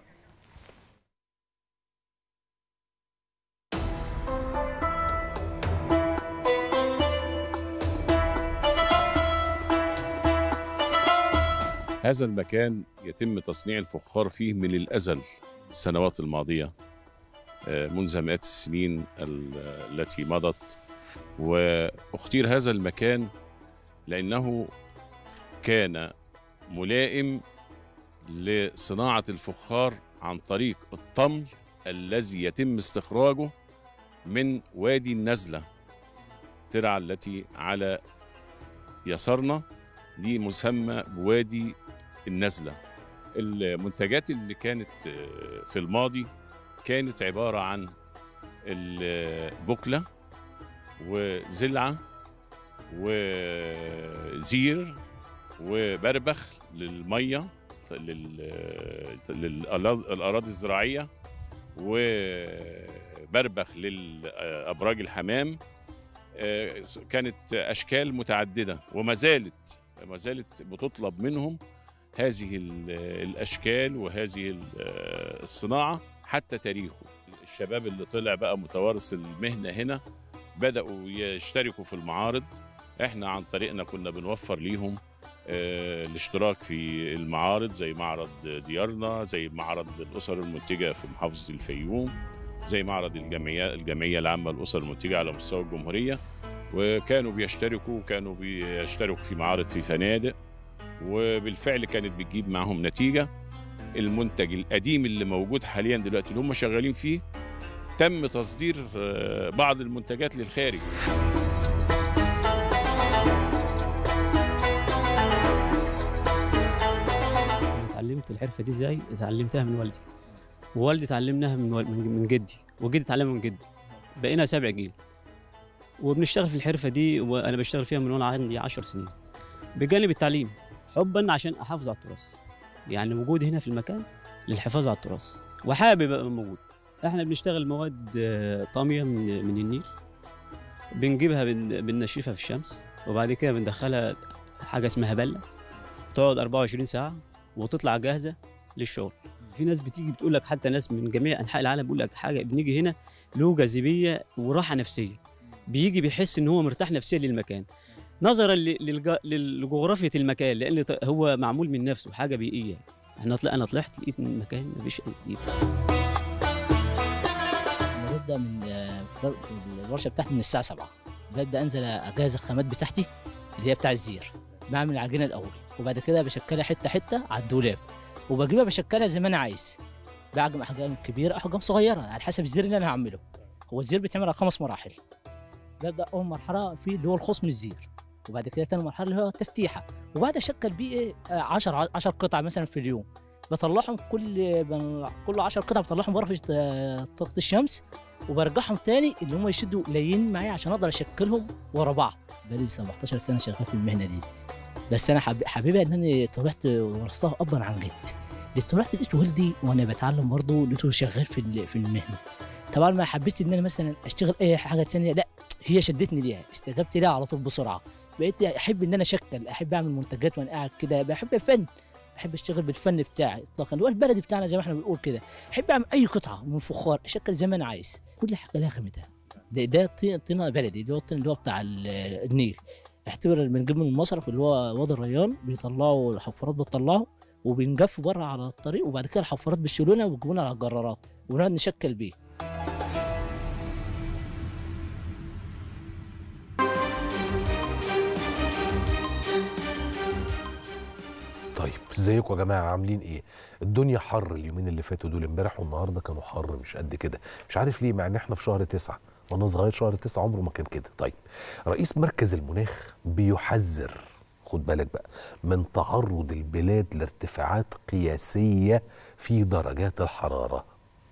هذا المكان يتم تصنيع الفخار فيه من الأزل السنوات الماضية آه، منذ مئات السنين ال- التي مضت واختير هذا المكان لأنه كان ملائم لصناعة الفخار عن طريق الطمي الذي يتم استخراجه من وادي النزلة ترعى التي على يسارنا دي مسمى بوادي النزلة المنتجات اللي كانت آه، في الماضي كانت عبارة عن البكلة وزلعة وزير وبربخ للمية لل- للأراضي الزراعية وبربخ للأبراج الحمام آه، كانت أشكال متعددة وما زالت ما زالت بتطلب منهم هذه ال- الاشكال وهذه ال- الصناعه حتى تاريخه الشباب اللي طلع بقى متوارث المهنه هنا بداوا يشتركوا في المعارض احنا عن طريقنا كنا بنوفر ليهم آه، الاشتراك في المعارض زي معرض ديارنا زي معرض الاسر المنتجه في محافظه الفيوم زي معرض الجمعيه الجمعيه العامه للاسر المنتجه على مستوى الجمهوريه وكانوا بيشتركوا كانوا بيشتركوا في معارض في فنادق وبالفعل كانت بتجيب معاهم نتيجه المنتج القديم اللي موجود حاليا دلوقتي اللي هم شغالين فيه تم تصدير آه، بعض المنتجات للخارج أنا اتعلمت الحرفه دي ازاي اتعلمتها من والدي ووالدي اتعلمناها من وال- من من جدي وجدي اتعلمها من جدي بقينا سابع جيل وبنشتغل في الحرفه دي وانا بشتغل فيها من وانا عندي 10 سنين بجانب التعليم حبا عشان احافظ على التراث يعني وجودي هنا في المكان للحفاظ على التراث وحابب ابقى موجود احنا بنشتغل مواد آه، طاميه من من النيل بنجيبها بن- بننشفها في الشمس وبعد كده بندخلها حاجه اسمها بله تقعد 24 ساعه وتطلع جاهزه للشغل في ناس بتيجي بتقول لك حتى ناس من جميع انحاء العالم بيقول لك حاجه بنيجي هنا له جاذبيه وراحه نفسيه بيجي بيحس ان هو مرتاح نفسيا للمكان نظرا ل- للج- لجغرافيه المكان لان ط- هو معمول من نفسه حاجه بيئيه احنا طلع انا طلعت لقيت ان المكان مفيش اي جديد انا ببدا من آه، في الورشه بتاعتي من الساعه 7 ببدا انزل اجهز الخامات بتاعتي اللي هي بتاع الزير بعمل العجينه الاول وبعد كده بشكلها حته حته على الدولاب وبجيبها بشكلها زي ما انا عايز بعجم احجام كبيره احجام صغيره على حسب الزير اللي انا هعمله هو الزير بيتعمل على خمس مراحل ببدا اول مرحله فيه اللي هو الخصم الزير وبعد كده تاني مرحله اللي هو التفتيحه وبعد اشكل بيه ايه 10 10 قطع مثلا في اليوم بطلعهم كل بن- كل 10 قطع بطلعهم بره في آه، طاقه الشمس وبرجعهم تاني اللي هم يشدوا قليلين معايا عشان اقدر اشكلهم ورا بعض بقالي 17 سنه شغال في المهنه دي بس انا حب... حبيبها ان انا طلعت ورثتها ابا عن جد دي طلعت لقيت والدي وانا بتعلم برضه لقيته شغال في ال- في المهنه طبعا ما حبيت ان انا مثلا اشتغل اي حاجه تانية لا هي شدتني ليها استجبت ليها على طول بسرعه بقيت احب ان انا اشكل احب اعمل منتجات وانا قاعد كده بحب الفن بحب اشتغل بالفن بتاعي اطلاقا اللي هو البلدي بتاعنا زي ما احنا بنقول كده احب اعمل اي قطعه من فخار اشكل زي ما انا عايز كل حاجه لها خامتها ده ده طين- طينه بلدي اللي هو الطين اللي هو بتاع ال- النيل اعتبر بنجيب من المصرف اللي هو وادي الريان بيطلعوا الحفارات بتطلعه وبنجف بره على الطريق وبعد كده الحفارات بيشيلونا ويجيبونا على الجرارات ونقعد نشكل بيه طيب ازيكم يا جماعه عاملين ايه الدنيا حر اليومين اللي فاتوا دول امبارح والنهارده كانوا حر مش قد كده مش عارف ليه مع ان احنا في شهر تسعة وانا صغير شهر تسعة عمره ما كان كده طيب رئيس مركز المناخ بيحذر خد بالك بقى من تعرض البلاد لارتفاعات قياسيه في درجات الحراره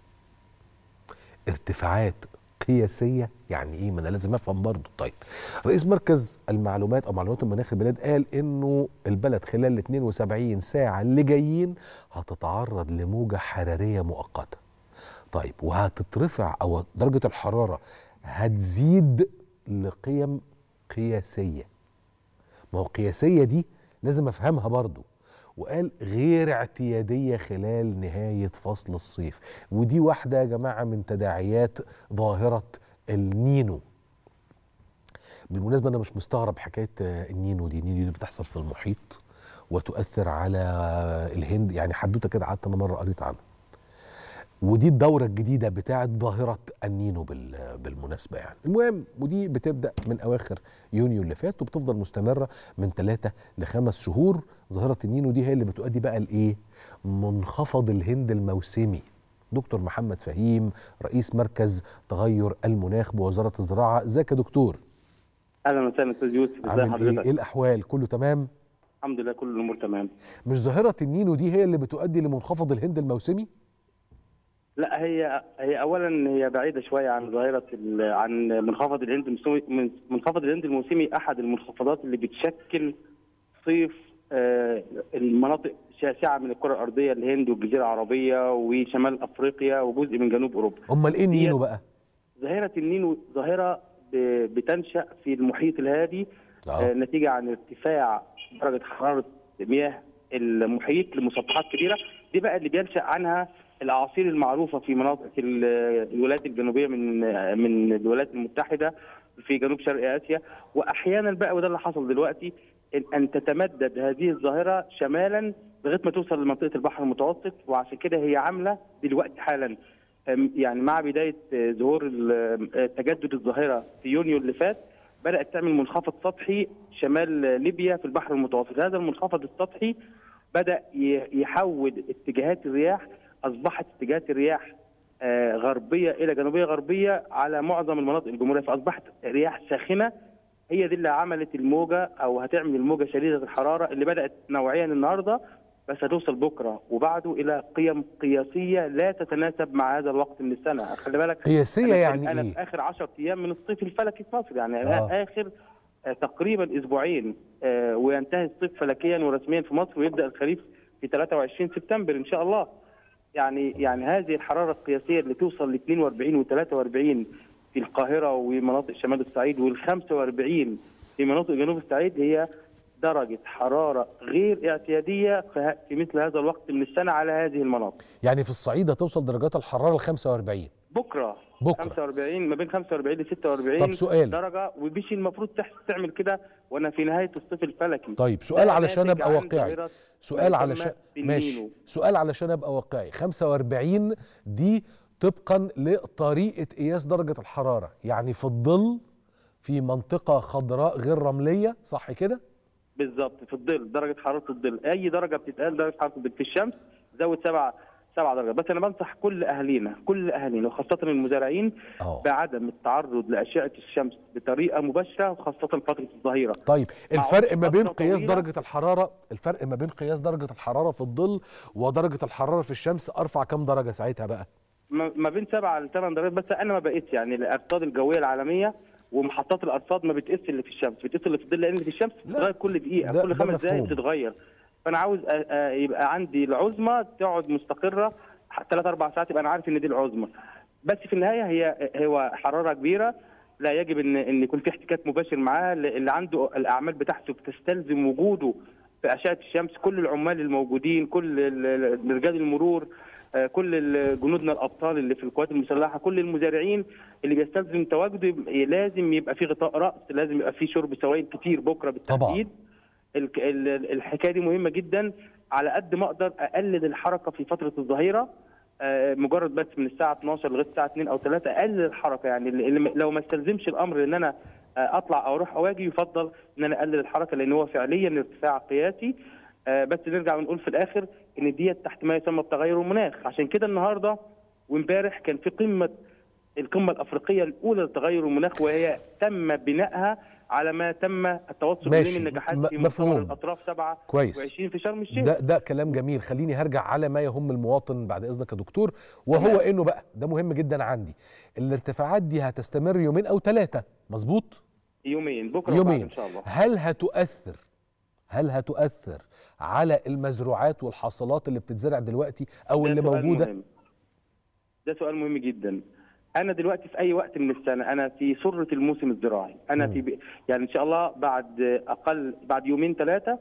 ارتفاعات قياسيه يعني ايه ما انا لازم افهم برضه طيب رئيس مركز المعلومات او معلومات المناخ البلاد قال انه البلد خلال ال 72 ساعه اللي جايين هتتعرض لموجه حراريه مؤقته طيب وهتترفع او درجه الحراره هتزيد لقيم قياسيه ما هو قياسيه دي لازم افهمها برضه وقال غير اعتياديه خلال نهايه فصل الصيف ودي واحده يا جماعه من تداعيات ظاهره النينو بالمناسبه انا مش مستغرب حكايه آه، النينو دي النينو دي بتحصل في المحيط وتؤثر على الهند يعني حدوته كده قعدت انا مره قريت عنها ودي الدوره الجديده بتاعه ظاهره النينو بال- بالمناسبه يعني المهم ودي بتبدا من اواخر يونيو اللي فات وبتفضل مستمره من ثلاثة لخمس شهور ظاهره النينو دي هي اللي بتؤدي بقى لايه منخفض الهند الموسمي دكتور محمد فهيم رئيس مركز تغير المناخ بوزاره الزراعه ازيك يا دكتور اهلا وسهلا استاذ يوسف ازي عامل ايه حضرتك ايه الاحوال كله تمام الحمد لله كل الامور تمام مش ظاهره النينو دي هي اللي بتؤدي لمنخفض الهند الموسمي لا هي هي اولا هي بعيده شويه عن ظاهره ال- عن منخفض الهند الموسمي من- منخفض الهند الموسمي احد المنخفضات اللي بتشكل صيف آه، المناطق شاسعه من الكره الارضيه الهند والجزيره العربيه وشمال افريقيا وجزء من جنوب اوروبا امال ايه النينو هي- بقى ظاهره النينو ظاهره ب- بتنشا في المحيط الهادي آه، اه نتيجه عن ارتفاع درجه حراره مياه المحيط لمسطحات كبيره دي بقى اللي بينشا عنها الاعاصير المعروفه في مناطق ال- الولايات الجنوبيه من من الولايات المتحده في جنوب شرق اسيا واحيانا بقى وده اللي حصل دلوقتي ان أن تتمدد هذه الظاهره شمالا لغايه ما توصل لمنطقه البحر المتوسط وعشان كده هي عامله دلوقتي حالا أم، يعني مع بدايه آه، ظهور ال- آه، تجدد الظاهره في يونيو اللي فات بدات تعمل منخفض سطحي شمال آه، ليبيا في البحر المتوسط هذا المنخفض السطحي بدا ي- يحول اتجاهات الرياح اصبحت اتجاهات الرياح آه، غربيه الى جنوبيه غربيه على معظم المناطق الجمهوريه فاصبحت رياح ساخنه هي دي اللي عملت الموجه او هتعمل الموجه شديده الحراره اللي بدات نوعيا النهارده بس هتوصل بكره وبعده الى قيم قياسيه لا تتناسب مع هذا الوقت من السنه خلي بالك قياسيه أنا يعني انا ايه في اخر 10 ايام من الصيف الفلكي في مصر يعني آه. آه. اخر آه، تقريبا اسبوعين آه، وينتهي الصيف فلكيا ورسميا في مصر ويبدا الخريف في 23 سبتمبر ان شاء الله يعني يعني هذه الحراره القياسيه اللي توصل ل 42 و43 في القاهره ومناطق شمال الصعيد وال 45 في مناطق جنوب الصعيد هي درجه حراره غير اعتياديه في ه- في مثل هذا الوقت من السنه على هذه المناطق يعني في الصعيد هتوصل درجات الحراره ل 45 بكره بكره 45 ما بين 45 ل 46 طب سؤال. درجه ومش المفروض تح- تعمل كده وانا في نهايه الصيف الفلكي طيب سؤال ده علشان ناتج ابقى عن واقعي ظاهرة سؤال ما علشان يسمى ماشي بالنينو. سؤال علشان ابقى واقعي 45 دي طبقا لطريقه قياس درجه الحراره يعني في الظل في منطقه خضراء غير رمليه صح كده بالظبط في الظل درجه حراره الظل اي درجه بتتقال درجه حراره الظل في الشمس زود سبعة سبعة درجات بس انا بنصح كل اهالينا كل اهالينا وخاصه المزارعين اه بعدم التعرض لاشعه الشمس بطريقه مباشره وخاصه فتره الظهيره طيب مع الفرق ما بين فترة قياس طويلة. درجه الحراره الفرق ما بين قياس درجه الحراره في الظل ودرجه الحراره في الشمس ارفع كام درجه ساعتها بقى ما ما بين سبعة لثمان درجات بس انا ما بقيتش يعني الارصاد الجويه العالميه ومحطات الارصاد ما بتقيس اللي في الشمس بتقيس اللي في الظل لان في الشمس لا. بتتغير كل دقيقه ده- كل ده خمس دقائق مفهوم. بتتغير فانا عاوز أ- أ- يبقى عندي العظمى تقعد مستقره ثلاث اربع ساعات يبقى انا عارف ان دي العظمى بس في النهايه هي هو حراره كبيره لا يجب ان ان يكون في احتكاك مباشر معاه اللي عنده الاعمال بتاعته بتستلزم وجوده في اشعه الشمس كل العمال الموجودين كل ال- ال- رجال المرور آه، كل ال- جنودنا الابطال اللي في القوات المسلحه كل المزارعين اللي بيستلزم تواجده يبقى- لازم يبقى في غطاء راس لازم يبقى في شرب سوائل كتير بكره بالتحديد الك- ال- ال- الحكايه دي مهمه جدا على قد ما اقدر اقلل الحركه في فتره الظهيره آه، مجرد بس من الساعه 12 لغايه الساعه 2 او 3 اقلل الحركه يعني اللي اللي لو ما استلزمش الامر ان انا آه، اطلع او اروح او اجي يفضل ان انا اقلل الحركه لان هو فعليا ارتفاع قياسي آه، بس نرجع ونقول في الاخر ان ديت تحت ما يسمى بتغير المناخ عشان كده النهارده وامبارح كان في قمه القمه الافريقيه الاولى لتغير المناخ وهي تم بنائها على ما تم التوصل ماشي. اليه من نجاحات م- في مؤتمر مفهوم. الاطراف 7 كويس و20 في شرم الشيخ ده ده كلام جميل خليني هرجع على ما يهم المواطن بعد اذنك يا دكتور وهو تمام. انه بقى ده مهم جدا عندي الارتفاعات دي هتستمر يومين او ثلاثه مظبوط يومين بكره وبعد يومين ان شاء الله هل هتؤثر هل هتؤثر على المزروعات والحاصلات اللي بتتزرع دلوقتي او ده اللي سؤال موجوده مهم. ده سؤال مهم جدا انا دلوقتي في اي وقت من السنه انا في سره الموسم الزراعي انا مم. في ب... يعني ان شاء الله بعد اقل بعد يومين ثلاثه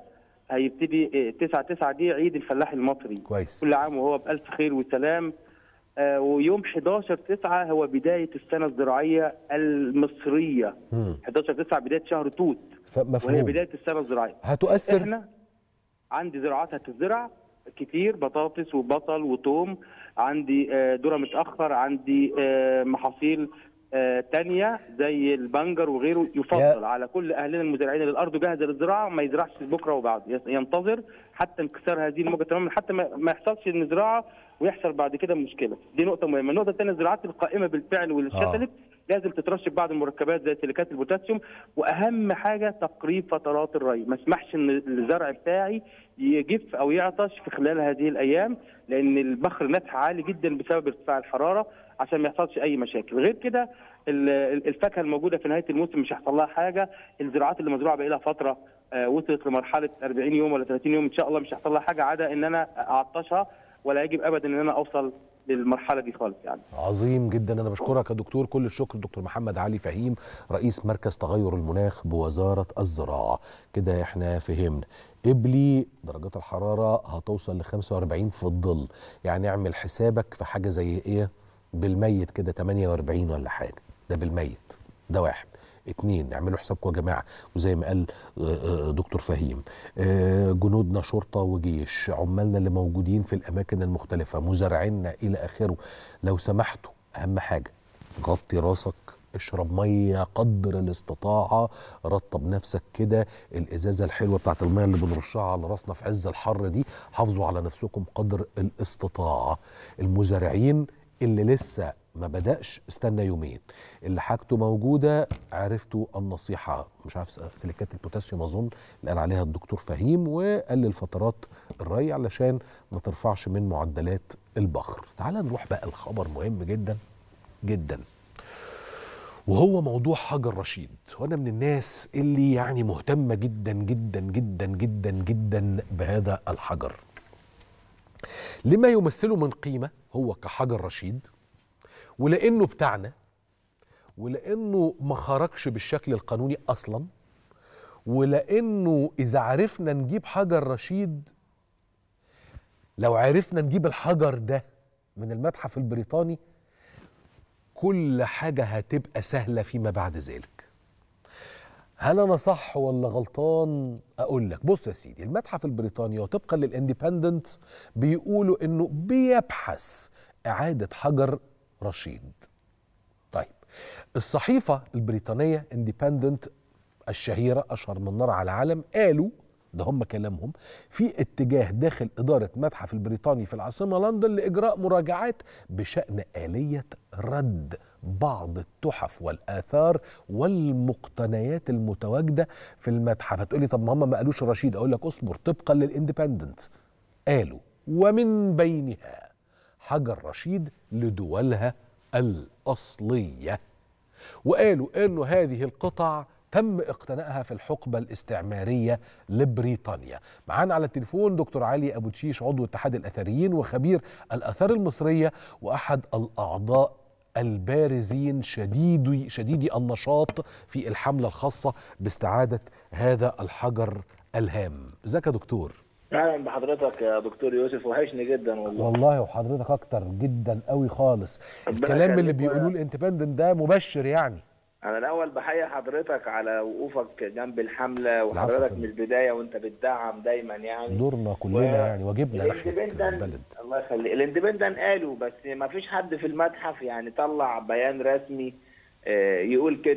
هيبتدي 9 9 دي عيد الفلاح المصري كويس كل عام وهو بالف خير وسلام آه ويوم 11 9 هو بدايه السنه الزراعيه المصريه مم. 11 9 بدايه شهر توت وهي فمفهوم بدايه السنه الزراعيه هتؤثر احنا عندي زراعات هتزرع كتير بطاطس وبصل وتوم عندي آه، ذره متاخر عندي آه، محاصيل آه، تانية زي البنجر وغيره يفضل يا- على كل اهلنا المزارعين اللي الارض جاهزه للزراعه ما يزرعش بكره وبعد يس- ينتظر حتى انكسار هذه الموجه تماما حتى ما ما يحصلش ان زراعه ويحصل بعد كده مشكله دي نقطه مهمه النقطه الثانيه الزراعات القائمه بالفعل واللي آه. اتشتلت لازم تترشب بعض المركبات زي سيليكات البوتاسيوم واهم حاجه تقريب فترات الري ما اسمحش ان الزرع بتاعي يجف او يعطش في خلال هذه الايام لان البخر نتح عالي جدا بسبب ارتفاع الحراره عشان ما يحصلش اي مشاكل غير كده ال- ال- الفاكهه الموجوده في نهايه الموسم مش هيحصل لها حاجه الزراعات اللي مزروعه بقى لها فتره آه، وصلت لمرحله 40 يوم ولا 30 يوم ان شاء الله مش هيحصل لها حاجه عدا ان انا اعطشها ولا يجب ابدا ان انا اوصل للمرحله دي خالص يعني عظيم جدا انا بشكرك يا دكتور كل الشكر دكتور محمد علي فهيم رئيس مركز تغير المناخ بوزاره الزراعه كده احنا فهمنا قبلي درجات الحراره هتوصل ل 45 في الظل يعني اعمل حسابك في حاجه زي ايه بالميت كده 48 ولا حاجه ده بالميت ده واحد اتنين اعملوا حسابكم يا جماعه وزي ما قال آه، آه، دكتور فهيم آه، جنودنا شرطه وجيش عمالنا اللي موجودين في الاماكن المختلفه مزارعينا الى اخره لو سمحتوا اهم حاجه غطي راسك اشرب ميه قدر الاستطاعه رطب نفسك كده الازازه الحلوه بتاعت الميه اللي بنرشها على راسنا في عز الحر دي حافظوا على نفسكم قدر الاستطاعه المزارعين اللي لسه ما بدأش استنى يومين اللي حاجته موجودة عرفتوا النصيحة مش عارف سيليكات البوتاسيوم أظن اللي قال عليها الدكتور فهيم وقلل فترات الري علشان ما ترفعش من معدلات البخر تعال نروح بقى الخبر مهم جدا جدا وهو موضوع حجر رشيد وانا من الناس اللي يعني مهتمه جدا جدا جدا جدا جدا بهذا الحجر لما يمثله من قيمه هو كحجر رشيد ولانه بتاعنا ولانه ما خرجش بالشكل القانوني اصلا ولانه اذا عرفنا نجيب حجر رشيد لو عرفنا نجيب الحجر ده من المتحف البريطاني كل حاجه هتبقى سهله فيما بعد ذلك هل انا صح ولا غلطان اقول لك بص يا سيدي المتحف البريطاني وطبقا للاندبندنت بيقولوا انه بيبحث اعاده حجر رشيد طيب الصحيفه البريطانيه اندبندنت الشهيره اشهر من نار على العالم قالوا ده هم كلامهم في اتجاه داخل إدارة متحف البريطاني في العاصمة لندن لإجراء مراجعات بشأن آلية رد بعض التحف والآثار والمقتنيات المتواجدة في المتحف هتقولي طب ما هم ما قالوش رشيد أقول لك أصبر طبقا للإندبندنت قالوا ومن بينها حجر رشيد لدولها الأصلية وقالوا انه هذه القطع تم اقتنائها في الحقبة الاستعمارية لبريطانيا معانا على التليفون دكتور علي أبو تشيش عضو اتحاد الأثريين وخبير الآثار المصرية وأحد الأعضاء البارزين شديدي شديدي النشاط في الحملة الخاصة باستعادة هذا الحجر الهام ازيك يا دكتور اهلا بحضرتك يا دكتور يوسف وحشني جدا والله والله وحضرتك اكتر جدا قوي خالص ربنا الكلام اللي يخليك بيقولوه ويا- الانتبندنت ده مبشر يعني انا الاول بحيي حضرتك على وقوفك جنب الحمله العفو يا وحضرتك فندم. من البدايه وانت بتدعم دايما يعني دورنا كلنا و- يعني واجبنا ناحية الاندبندنت البلد الله يخليك الاندبندنت قالوا بس ما فيش حد في المتحف يعني طلع بيان رسمي آه، يقول كده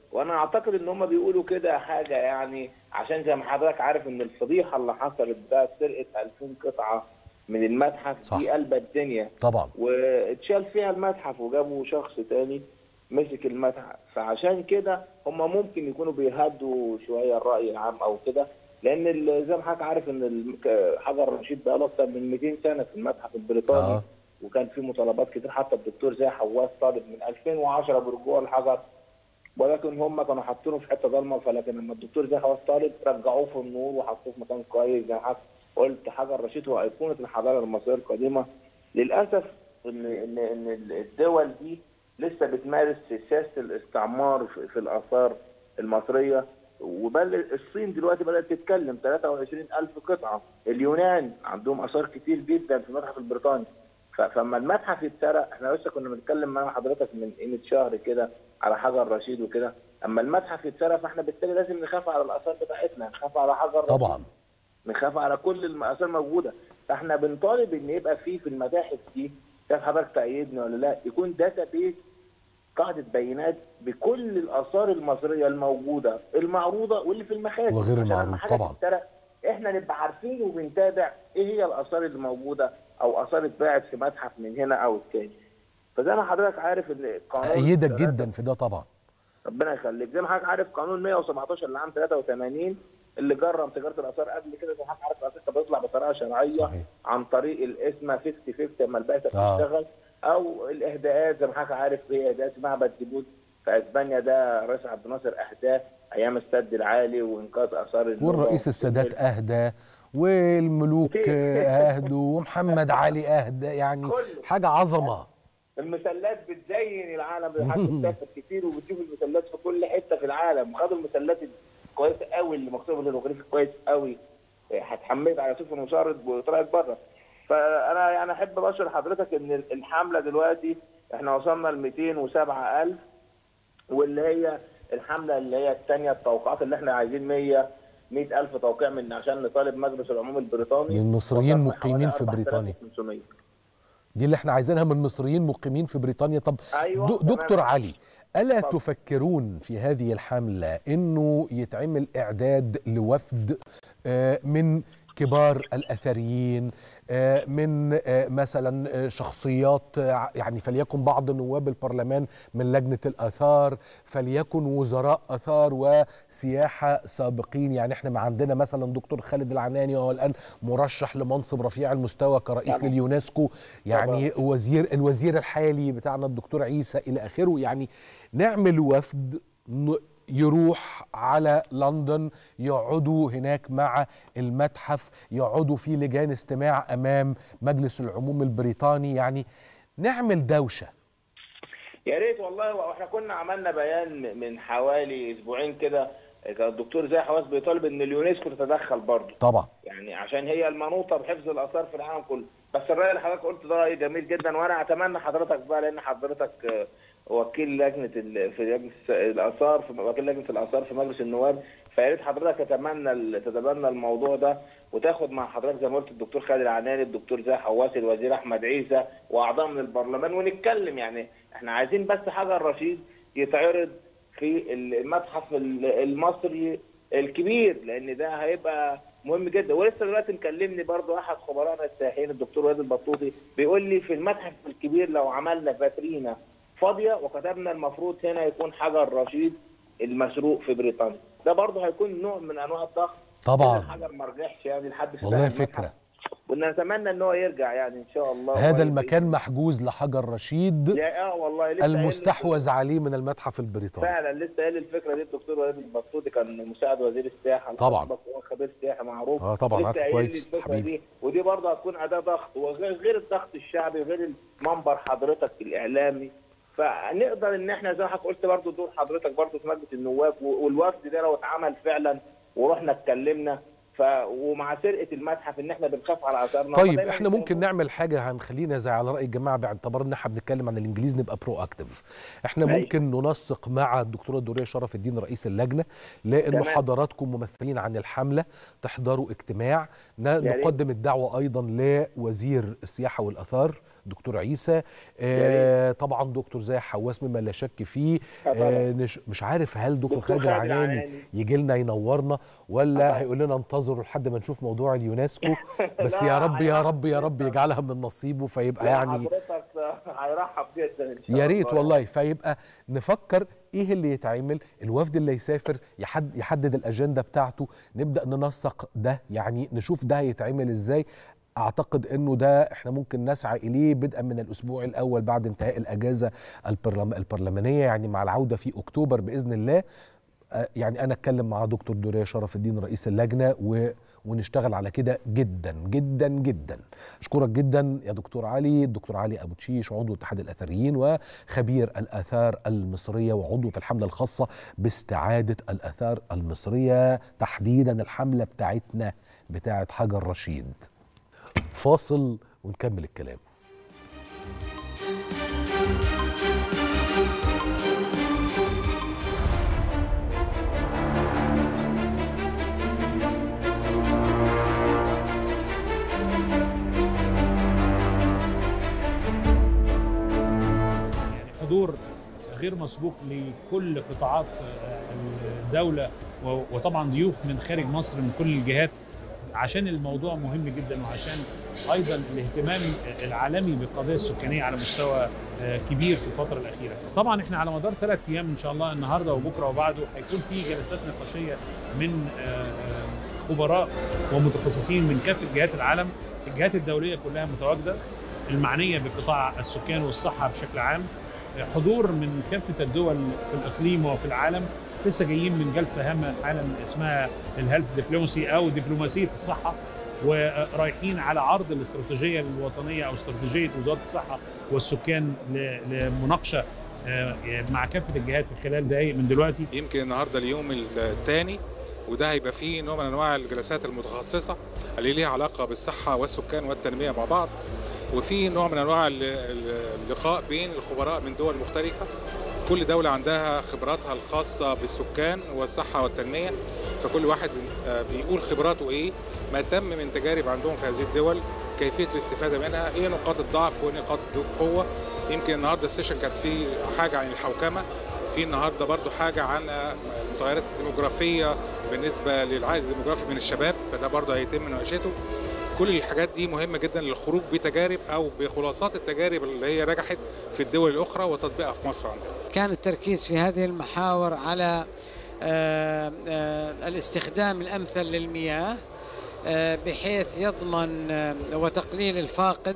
وانا اعتقد ان هم بيقولوا كده حاجه يعني عشان زي ما حضرتك عارف ان الفضيحه اللي حصلت بتاعت سرقه 2000 قطعه من المتحف صح. دي قلبت الدنيا طبعا واتشال فيها المتحف وجابوا شخص تاني مسك المتحف فعشان كده هم ممكن يكونوا بيهدوا شويه الراي العام او كده لان ال- زي ما حضرتك عارف ان ال- ك- حجر رشيد بقى له اكتر من 200 سنه في المتحف البريطاني آه. وكان في مطالبات كتير حتى الدكتور زي حواس طالب من 2010 برجوع الحجر ولكن هم كانوا حاطينه في حته ضلمه فلكن لما الدكتور زي حواس طالب رجعوه في النور وحطوه في مكان كويس زي ما حضرتك قلت حجر رشيد هو ايقونه الحضاره المصريه القديمه للاسف ان ان ان الدول دي لسه بتمارس سياسه الاستعمار في, في الاثار المصريه وبل الصين دلوقتي بدات تتكلم 23 الف قطعه اليونان عندهم اثار كتير جدا في المتحف البريطاني ف- فلما المتحف يتسرق احنا لسه كنا بنتكلم مع حضرتك من قيمه شهر كده على حجر رشيد وكده اما المتحف يتسرق فاحنا بالتالي لازم نخاف على الاثار بتاعتنا نخاف على حجر رشيد طبعا نخاف على كل الاثار موجوده فاحنا بنطالب ان يبقى في في المتاحف دي شايف حضرتك تأيدني ولا لا يكون داتا بيس قاعده بيانات بكل الاثار المصريه الموجوده المعروضه واللي في المخازن وغير عشان لما المعروض حاجة طبعا. تتسرق احنا نبقى عارفين وبنتابع ايه هي الاثار اللي موجوده او اثار اتباعت في متحف من هنا او التاني فزي ما حضرتك عارف ان القانون ايدك جدا في ده طبعا ربنا يخليك زي ما حضرتك عارف قانون 117 لعام 83 اللي جرم تجاره الاثار قبل كده زي ما حضرتك عارف الاثار كانت بتطلع بطريقه شرعيه صحيح. عن طريق الاسم 50 50 لما البعثه آه. بتشتغل او الاهداءات زي ما حضرتك عارف في اهداءات معبد ديبوت في اسبانيا ده رئيس عبد الناصر اهداه ايام السد العالي وانقاذ اثار النوبة والرئيس السادات اهدى والملوك اهدوا ومحمد علي اهدى يعني كله. حاجه عظمه المسلات بتزين العالم بالحاجات بتسافر كتير وبتشوف المسلات في كل حته في العالم وخدوا المسلات الكويسه قوي اللي مكتوبه بالهيروغليف كويس قوي هتحملت على سفن وصارت وطلعت بره فانا يعني احب ابشر لحضرتك ان الحمله دلوقتي احنا وصلنا ل 207000 واللي هي الحمله اللي هي الثانيه التوقيعات اللي احنا عايزين 100 100000 توقيع من عشان نطالب مجلس العموم البريطاني من مصريين وصلنا مقيمين في حوالي بريطانيا 4500 دي اللي احنا عايزينها من مصريين مقيمين في بريطانيا طب أيوة، دو- تمام. دكتور علي الا اتفضل. تفكرون في هذه الحمله انه يتعمل اعداد لوفد آه، من كبار الاثريين آه، من آه، مثلا آه، شخصيات آه، يعني فليكن بعض نواب البرلمان من لجنه الاثار فليكن وزراء اثار وسياحه سابقين يعني احنا ما عندنا مثلا دكتور خالد العناني وهو الان مرشح لمنصب رفيع المستوى كرئيس طبعا. لليونسكو يعني وزير الوزير الحالي بتاعنا الدكتور عيسى الى اخره يعني نعمل وفد ن- يروح على لندن يقعدوا هناك مع المتحف يقعدوا في لجان استماع امام مجلس العموم البريطاني يعني نعمل دوشه يا ريت والله واحنا كنا عملنا بيان من حوالي اسبوعين كده كان الدكتور زي حواس بيطالب ان اليونسكو تتدخل برضه طبعا يعني عشان هي المنوطه بحفظ الاثار في العالم كله بس الراي اللي حضرتك قلت ده راي جميل جدا وانا اتمنى حضرتك بقى لان حضرتك آه، وكيل لجنه ال- في لجنه الاثار في وكيل لجنه الاثار في مجلس النواب فيا ريت حضرتك تتمنى ال- تتبنى الموضوع ده وتاخد مع حضرتك زي ما قلت الدكتور خالد العناني الدكتور زي حواسي الوزير احمد عيسى واعضاء من البرلمان ونتكلم يعني احنا عايزين بس حجر رشيد يتعرض في المتحف ال- المصري الكبير لان ده هيبقى مهم جدا ولسه دلوقتي مكلمني برضو احد خبرائنا السياحيين الدكتور وائل البطوطي بيقول لي في المتحف الكبير لو عملنا فاترينا فاضيه وكتبنا المفروض هنا يكون حجر رشيد المسروق في بريطانيا ده برضه هيكون نوع من انواع الضغط طبعا إن الحجر ما رجعش يعني لحد فتح والله المتحف. فكره ونتمنى ان هو يرجع يعني ان شاء الله هذا قريب المكان محجوز لحجر رشيد يا اه والله لسه قايل لي- المستحوذ عليه من المتحف البريطاني فعلا لسه قايل الفكره دي الدكتور وليد البطوطي كان مساعد وزير السياحه طبعا. الأسبق وهو خبير سياحي معروف اه طبعا لسه عارف قايل لي كويس الفكره حبيبي دي ودي برضه هتكون اداه ضغط وغير غير الضغط الشعبي غير المنبر حضرتك الاعلامي فنقدر ان احنا زي ما حضرتك قلت برضه دور حضرتك برضه في مجلس النواب و- والوفد ده لو اتعمل فعلا ورحنا اتكلمنا ف ومع سرقه المتحف ان احنا بنخاف على اثارنا طيب فدايماً احنا ممكن نعمل حاجه هنخلينا زي على راي الجماعه باعتبار ان احنا بنتكلم عن الانجليز نبقى برو اكتف احنا أيوة. ممكن ننسق مع الدكتوره الدوريه شرف الدين رئيس اللجنه لانه تمام. حضراتكم ممثلين عن الحمله تحضروا اجتماع ن- ريت. نقدم الدعوه ايضا لوزير السياحه والاثار دكتور عيسى آه طبعا دكتور زي حواس مما لا شك فيه آه نش- مش عارف هل دكتور دكتور خالد خالد العناني العناني. يجي لنا ينورنا ولا هيقول لنا انتظروا لحد ما نشوف موضوع اليونسكو بس لا، يا رب يا هيرحب رب يا رب يجعلها من نصيبه فيبقى لا، يعني حضرتك هيرحب جدا ان شاء يا ريت الله. والله فيبقى نفكر ايه اللي يتعمل الوفد اللي يسافر يحد يحدد الاجنده بتاعته نبدا ننسق ده يعني نشوف ده هيتعمل ازاي اعتقد انه ده احنا ممكن نسعى اليه بدءا من الاسبوع الاول بعد انتهاء الاجازه البرلم البرلمانيه يعني مع العوده في اكتوبر باذن الله آه، يعني انا اتكلم مع دكتور دوريه شرف الدين رئيس اللجنه و ونشتغل على كده جدا جدا جدا اشكرك جدا يا دكتور علي الدكتور علي ابو تشيش عضو اتحاد الاثريين وخبير الاثار المصريه وعضو في الحمله الخاصه باستعاده الاثار المصريه تحديدا الحمله بتاعتنا بتاعت حجر رشيد فاصل ونكمل الكلام يعني حضور غير مسبوق لكل قطاعات الدولة و- وطبعا ضيوف من خارج مصر من كل الجهات عشان الموضوع مهم جدا وعشان ايضا الاهتمام العالمي بالقضيه السكانيه على مستوى آه، كبير في الفتره الاخيره. طبعا احنا على مدار ثلاث ايام ان شاء الله النهارده وبكره وبعده هيكون في جلسات نقاشيه من آه، آه، خبراء ومتخصصين من كافه جهات العالم، الجهات الدوليه كلها متواجده المعنيه بقطاع السكان والصحه بشكل عام حضور من كافه الدول في الاقليم وفي العالم لسه جايين من جلسه هامه حالا اسمها الهيلث دبلوماسي او دبلوماسيه الصحه ورايحين على عرض الاستراتيجيه الوطنيه او استراتيجيه وزاره الصحه والسكان ل- لمناقشه آه، مع كافه الجهات في خلال دقائق من دلوقتي يمكن النهارده اليوم الثاني وده هيبقى فيه نوع من انواع الجلسات المتخصصه اللي ليها علاقه بالصحه والسكان والتنميه مع بعض وفي نوع من انواع ال- ال- اللقاء بين الخبراء من دول مختلفه كل دوله عندها خبراتها الخاصه بالسكان والصحه والتنميه فكل واحد آه، بيقول خبراته ايه ما تم من تجارب عندهم في هذه الدول كيفيه الاستفاده منها ايه نقاط الضعف وايه نقاط القوه يمكن النهارده السيشن كانت فيه حاجه عن الحوكمه في النهارده برضو حاجه عن المتغيرات الديموغرافيه بالنسبه للعائد الديموغرافي من الشباب فده برضو هيتم مناقشته كل الحاجات دي مهمه جدا للخروج بتجارب او بخلاصات التجارب اللي هي نجحت في الدول الاخرى وتطبيقها في مصر عندنا كان التركيز في هذه المحاور على آه، آه، الاستخدام الامثل للمياه آه، بحيث يضمن آه، وتقليل الفاقد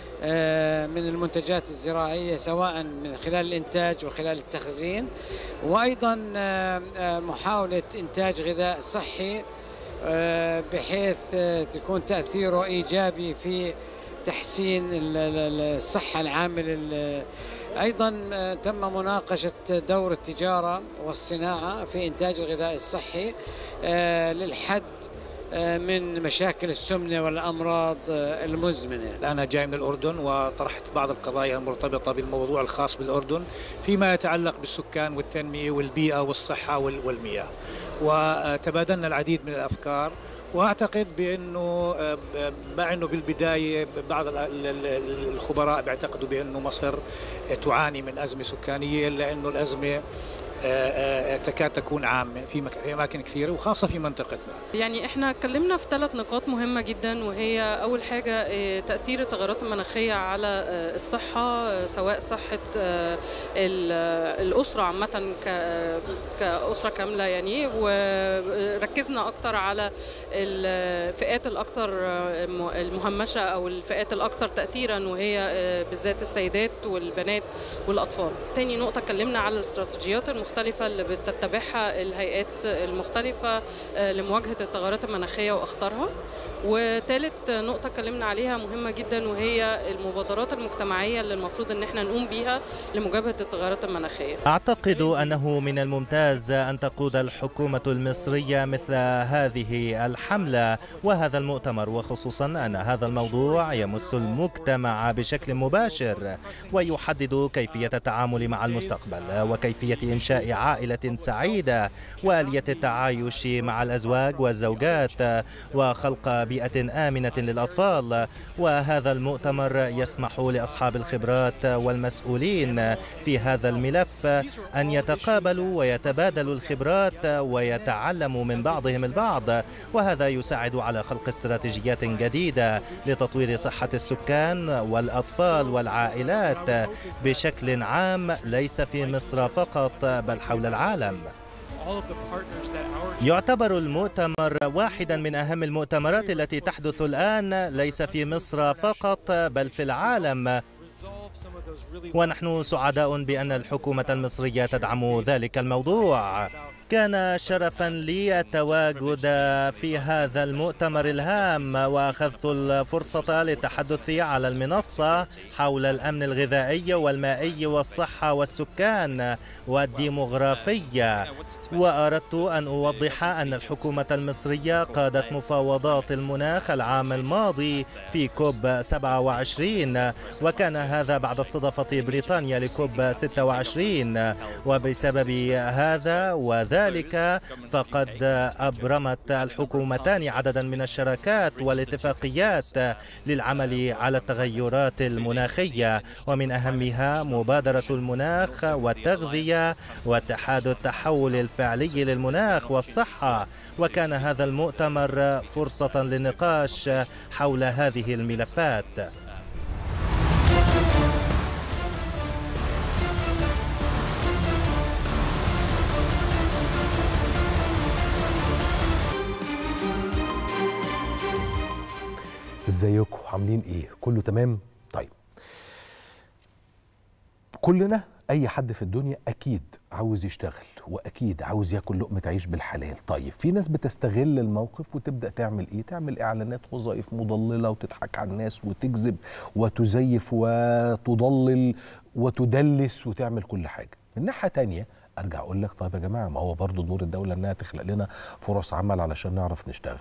آه، من المنتجات الزراعيه سواء من خلال الانتاج وخلال التخزين وايضا آه، آه، محاوله انتاج غذاء صحي آه، بحيث آه، تكون تاثيره ايجابي في تحسين ال- ال- الصحه العامه لل- ايضا آه، تم مناقشه دور التجاره والصناعه في انتاج الغذاء الصحي آه، للحد آه، من مشاكل السمنه والامراض آه، المزمنه أنا جاي من الأردن وطرحت بعض القضايا المرتبطة بالموضوع الخاص بالأردن فيما يتعلق بالسكان والتنمية والبيئة والصحة وال- والمياه وتبادلنا العديد من الأفكار واعتقد بانه آه، ب- مع انه بالبدايه بعض ال- ال- ال- الخبراء بيعتقدوا بانه مصر تعاني من ازمه سكانيه الا انه الازمه آه، آه، تكاد تكون عامه في مك- في اماكن كثيره وخاصه في منطقتنا يعني احنا اتكلمنا في ثلاث نقاط مهمة جدا وهي أول حاجة اه، تأثير التغيرات المناخية على اه، الصحة اه، سواء صحة اه، ال- اه، الأسرة عامة ك- كأسرة كاملة يعني وركزنا أكتر على الفئات الأكثر اه، م- المهمشة أو الفئات الأكثر تأثيرا وهي اه، بالذات السيدات والبنات والأطفال تاني نقطة اتكلمنا على الاستراتيجيات المختلفة اللي بتتبعها الهيئات المختلفة آه، لمواجهة التغيرات المناخية وأخطارها وثالث نقطة اتكلمنا عليها مهمة جدا وهي المبادرات المجتمعية اللي المفروض ان احنا نقوم بيها لمجابهة التغيرات المناخية أعتقد أنه من الممتاز أن تقود الحكومة المصرية مثل هذه الحملة وهذا المؤتمر وخصوصا أن هذا الموضوع يمس المجتمع بشكل مباشر ويحدد كيفية التعامل مع المستقبل وكيفية إنشاء إنشاء عائلة سعيدة وآلية التعايش مع الأزواج والزوجات وخلق بيئة آمنة للأطفال وهذا المؤتمر يسمح لأصحاب الخبرات والمسؤولين في هذا الملف أن يتقابلوا ويتبادلوا الخبرات ويتعلموا من بعضهم البعض وهذا يساعد على خلق استراتيجيات جديدة لتطوير صحة السكان والأطفال والعائلات بشكل عام ليس في مصر فقط بل حول العالم يعتبر المؤتمر واحدا من أهم المؤتمرات التي تحدث الآن ليس في مصر فقط بل في العالم ونحن سعداء بأن الحكومة المصرية تدعم ذلك الموضوع كان شرفا لي التواجد في هذا المؤتمر الهام واخذت الفرصه للتحدث على المنصه حول الامن الغذائي والمائي والصحه والسكان والديمغرافيه واردت ان اوضح ان الحكومه المصريه قادت مفاوضات المناخ العام الماضي في كوب 27 وكان هذا بعد استضافه بريطانيا لكوب 26 وبسبب هذا وذلك ذلك فقد أبرمت الحكومتان عددا من الشراكات والاتفاقيات للعمل على التغيرات المناخية ومن أهمها مبادرة المناخ والتغذية واتحاد التحول الفعلي للمناخ والصحة وكان هذا المؤتمر فرصة للنقاش حول هذه الملفات ازيكم عاملين ايه كله تمام طيب كلنا اي حد في الدنيا اكيد عاوز يشتغل واكيد عاوز ياكل لقمه عيش بالحلال طيب في ناس بتستغل الموقف وتبدا تعمل ايه تعمل اعلانات وظائف مضلله وتضحك على الناس وتكذب وتزيف وتضلل وتدلس وتعمل كل حاجه من ناحيه تانية ارجع اقول لك طيب يا جماعه ما هو برضه دور الدوله انها تخلق لنا فرص عمل علشان نعرف نشتغل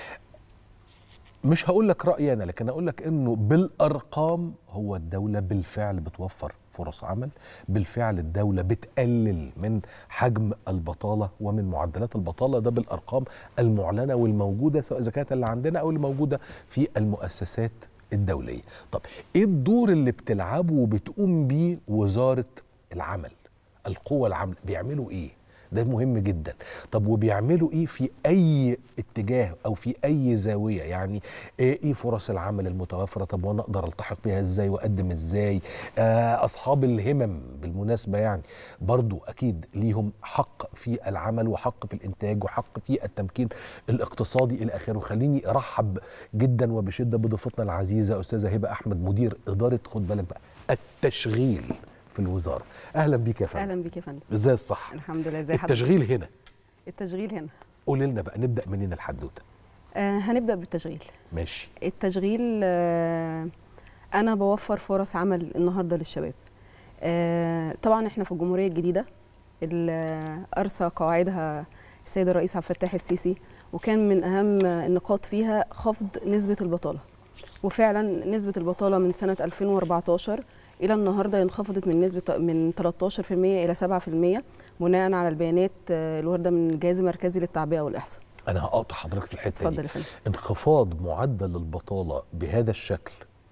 مش هقول لك رايي انا لكن اقول لك انه بالارقام هو الدوله بالفعل بتوفر فرص عمل بالفعل الدوله بتقلل من حجم البطاله ومن معدلات البطاله ده بالارقام المعلنه والموجوده سواء اذا كانت اللي عندنا او اللي موجوده في المؤسسات الدوليه طب ايه الدور اللي بتلعبه وبتقوم بيه وزاره العمل القوى العامله بيعملوا ايه ده مهم جدا طب وبيعملوا ايه في اي اتجاه او في اي زاويه يعني ايه فرص العمل المتوفره طب وانا اقدر التحق بيها ازاي واقدم ازاي آه اصحاب الهمم بالمناسبه يعني برضو اكيد ليهم حق في العمل وحق في الانتاج وحق في التمكين الاقتصادي الى اخره خليني ارحب جدا وبشده بضيفتنا العزيزه استاذه هبه احمد مدير اداره خد بالك بقى التشغيل في الوزاره اهلا بيك يا فندم اهلا بيك يا فندم ازاي الصح الحمد لله ازي حضرتك التشغيل هنا التشغيل هنا قولي لنا بقى نبدا منين الحدوته آه هنبدا بالتشغيل ماشي التشغيل آه انا بوفر فرص عمل النهارده للشباب آه طبعا احنا في الجمهوريه الجديده اللي ارسى قواعدها السيد الرئيس عبد الفتاح السيسي وكان من اهم النقاط فيها خفض نسبه البطاله وفعلا نسبه البطاله من سنه 2014 الى النهارده انخفضت من نسبه من 13% الى 7% بناء على البيانات الوارده من الجهاز المركزي للتعبئه والاحصاء. انا هقاطع حضرتك في الحته اتفضل دي يا فندم. انخفاض معدل البطاله بهذا الشكل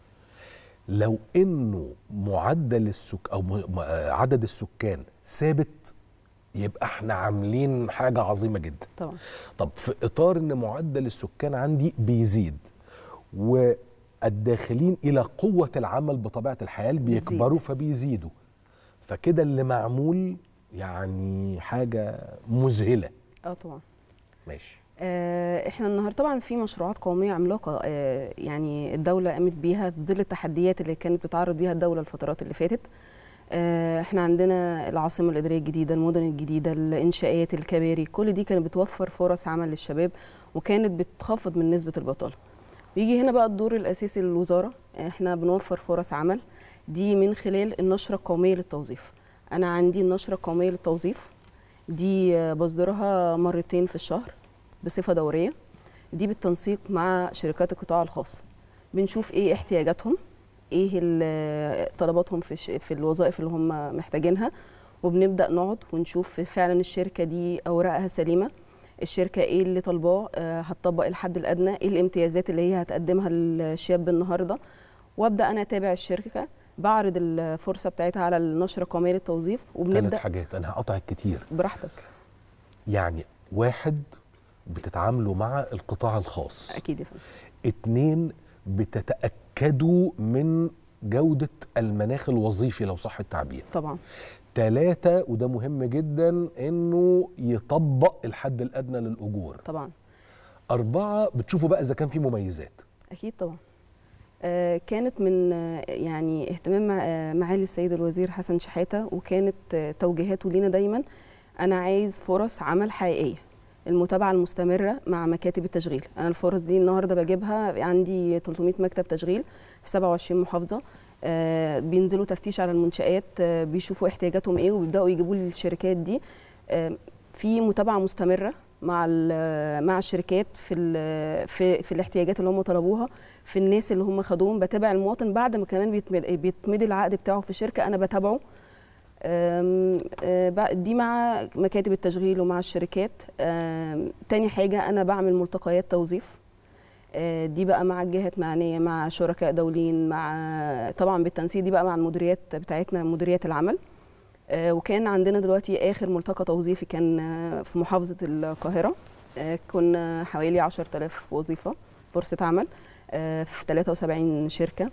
لو انه معدل السك او م- عدد السكان ثابت يبقى احنا عاملين حاجه عظيمه جدا طبعا طب في اطار ان معدل السكان عندي بيزيد والداخلين الى قوه العمل بطبيعه الحال بيكبروا فبيزيدوا فكده اللي معمول يعني حاجه مذهله اه طبعا ماشي آه، احنا النهارده طبعا في مشروعات قوميه عملاقه آه، يعني الدوله قامت بيها في ظل التحديات اللي كانت بتعرض بيها الدوله الفترات اللي فاتت آه، احنا عندنا العاصمه الاداريه الجديده المدن الجديده الانشاءات الكباري كل دي كانت بتوفر فرص عمل للشباب وكانت بتخفض من نسبه البطاله بيجي هنا بقى الدور الاساسي للوزاره احنا بنوفر فرص عمل دي من خلال النشره القوميه للتوظيف انا عندي النشره القوميه للتوظيف دي آه، بصدرها مرتين في الشهر بصفه دوريه دي بالتنسيق مع شركات القطاع الخاص بنشوف ايه احتياجاتهم ايه ال- طلباتهم في الش- في الوظائف اللي هم محتاجينها وبنبدا نقعد ونشوف فعلا الشركه دي اوراقها سليمه الشركه ايه اللي طالباه آه، هتطبق الحد الادنى ايه الامتيازات اللي هي هتقدمها للشاب النهارده وابدا انا اتابع الشركه بعرض الفرصه بتاعتها على النشره القوميه للتوظيف ثلاث وبنبدا حاجات انا هقطعك كتير براحتك يعني واحد بتتعاملوا مع القطاع الخاص اكيد يا فندم اتنين بتتأكدوا من جودة المناخ الوظيفي لو صح التعبير طبعا تلاتة وده مهم جدا انه يطبق الحد الادنى للاجور طبعا اربعة بتشوفوا بقى اذا كان في مميزات اكيد طبعا آه، كانت من آه، يعني اهتمام مع- آه، معالي السيد الوزير حسن شحاته وكانت آه، توجيهاته لينا دايما انا عايز فرص عمل حقيقيه المتابعه المستمره مع مكاتب التشغيل انا الفرص دي النهارده بجيبها عندي 300 مكتب تشغيل في 27 محافظه آه، بينزلوا تفتيش على المنشآت آه، بيشوفوا احتياجاتهم ايه وبيبداوا يجيبوا لي الشركات دي آه، في متابعه مستمره مع ال- مع الشركات في ال- في في الاحتياجات اللي هم طلبوها في الناس اللي هم خدوهم بتابع المواطن بعد ما كمان بيتمد- بيتمضي العقد بتاعه في الشركه انا بتابعه أم، آه، بقى- دي مع مكاتب التشغيل ومع الشركات أم، تاني حاجة أنا بعمل ملتقيات توظيف آه، دي بقى مع الجهات معنية مع شركاء دوليين مع طبعا بالتنسيق دي بقى مع المديريات بتاعتنا مديريات العمل آه، وكان عندنا دلوقتي آخر ملتقى توظيفي كان آه، في محافظة القاهرة آه، كنا حوالي 10000 وظيفة فرصة عمل آه، في 73 شركة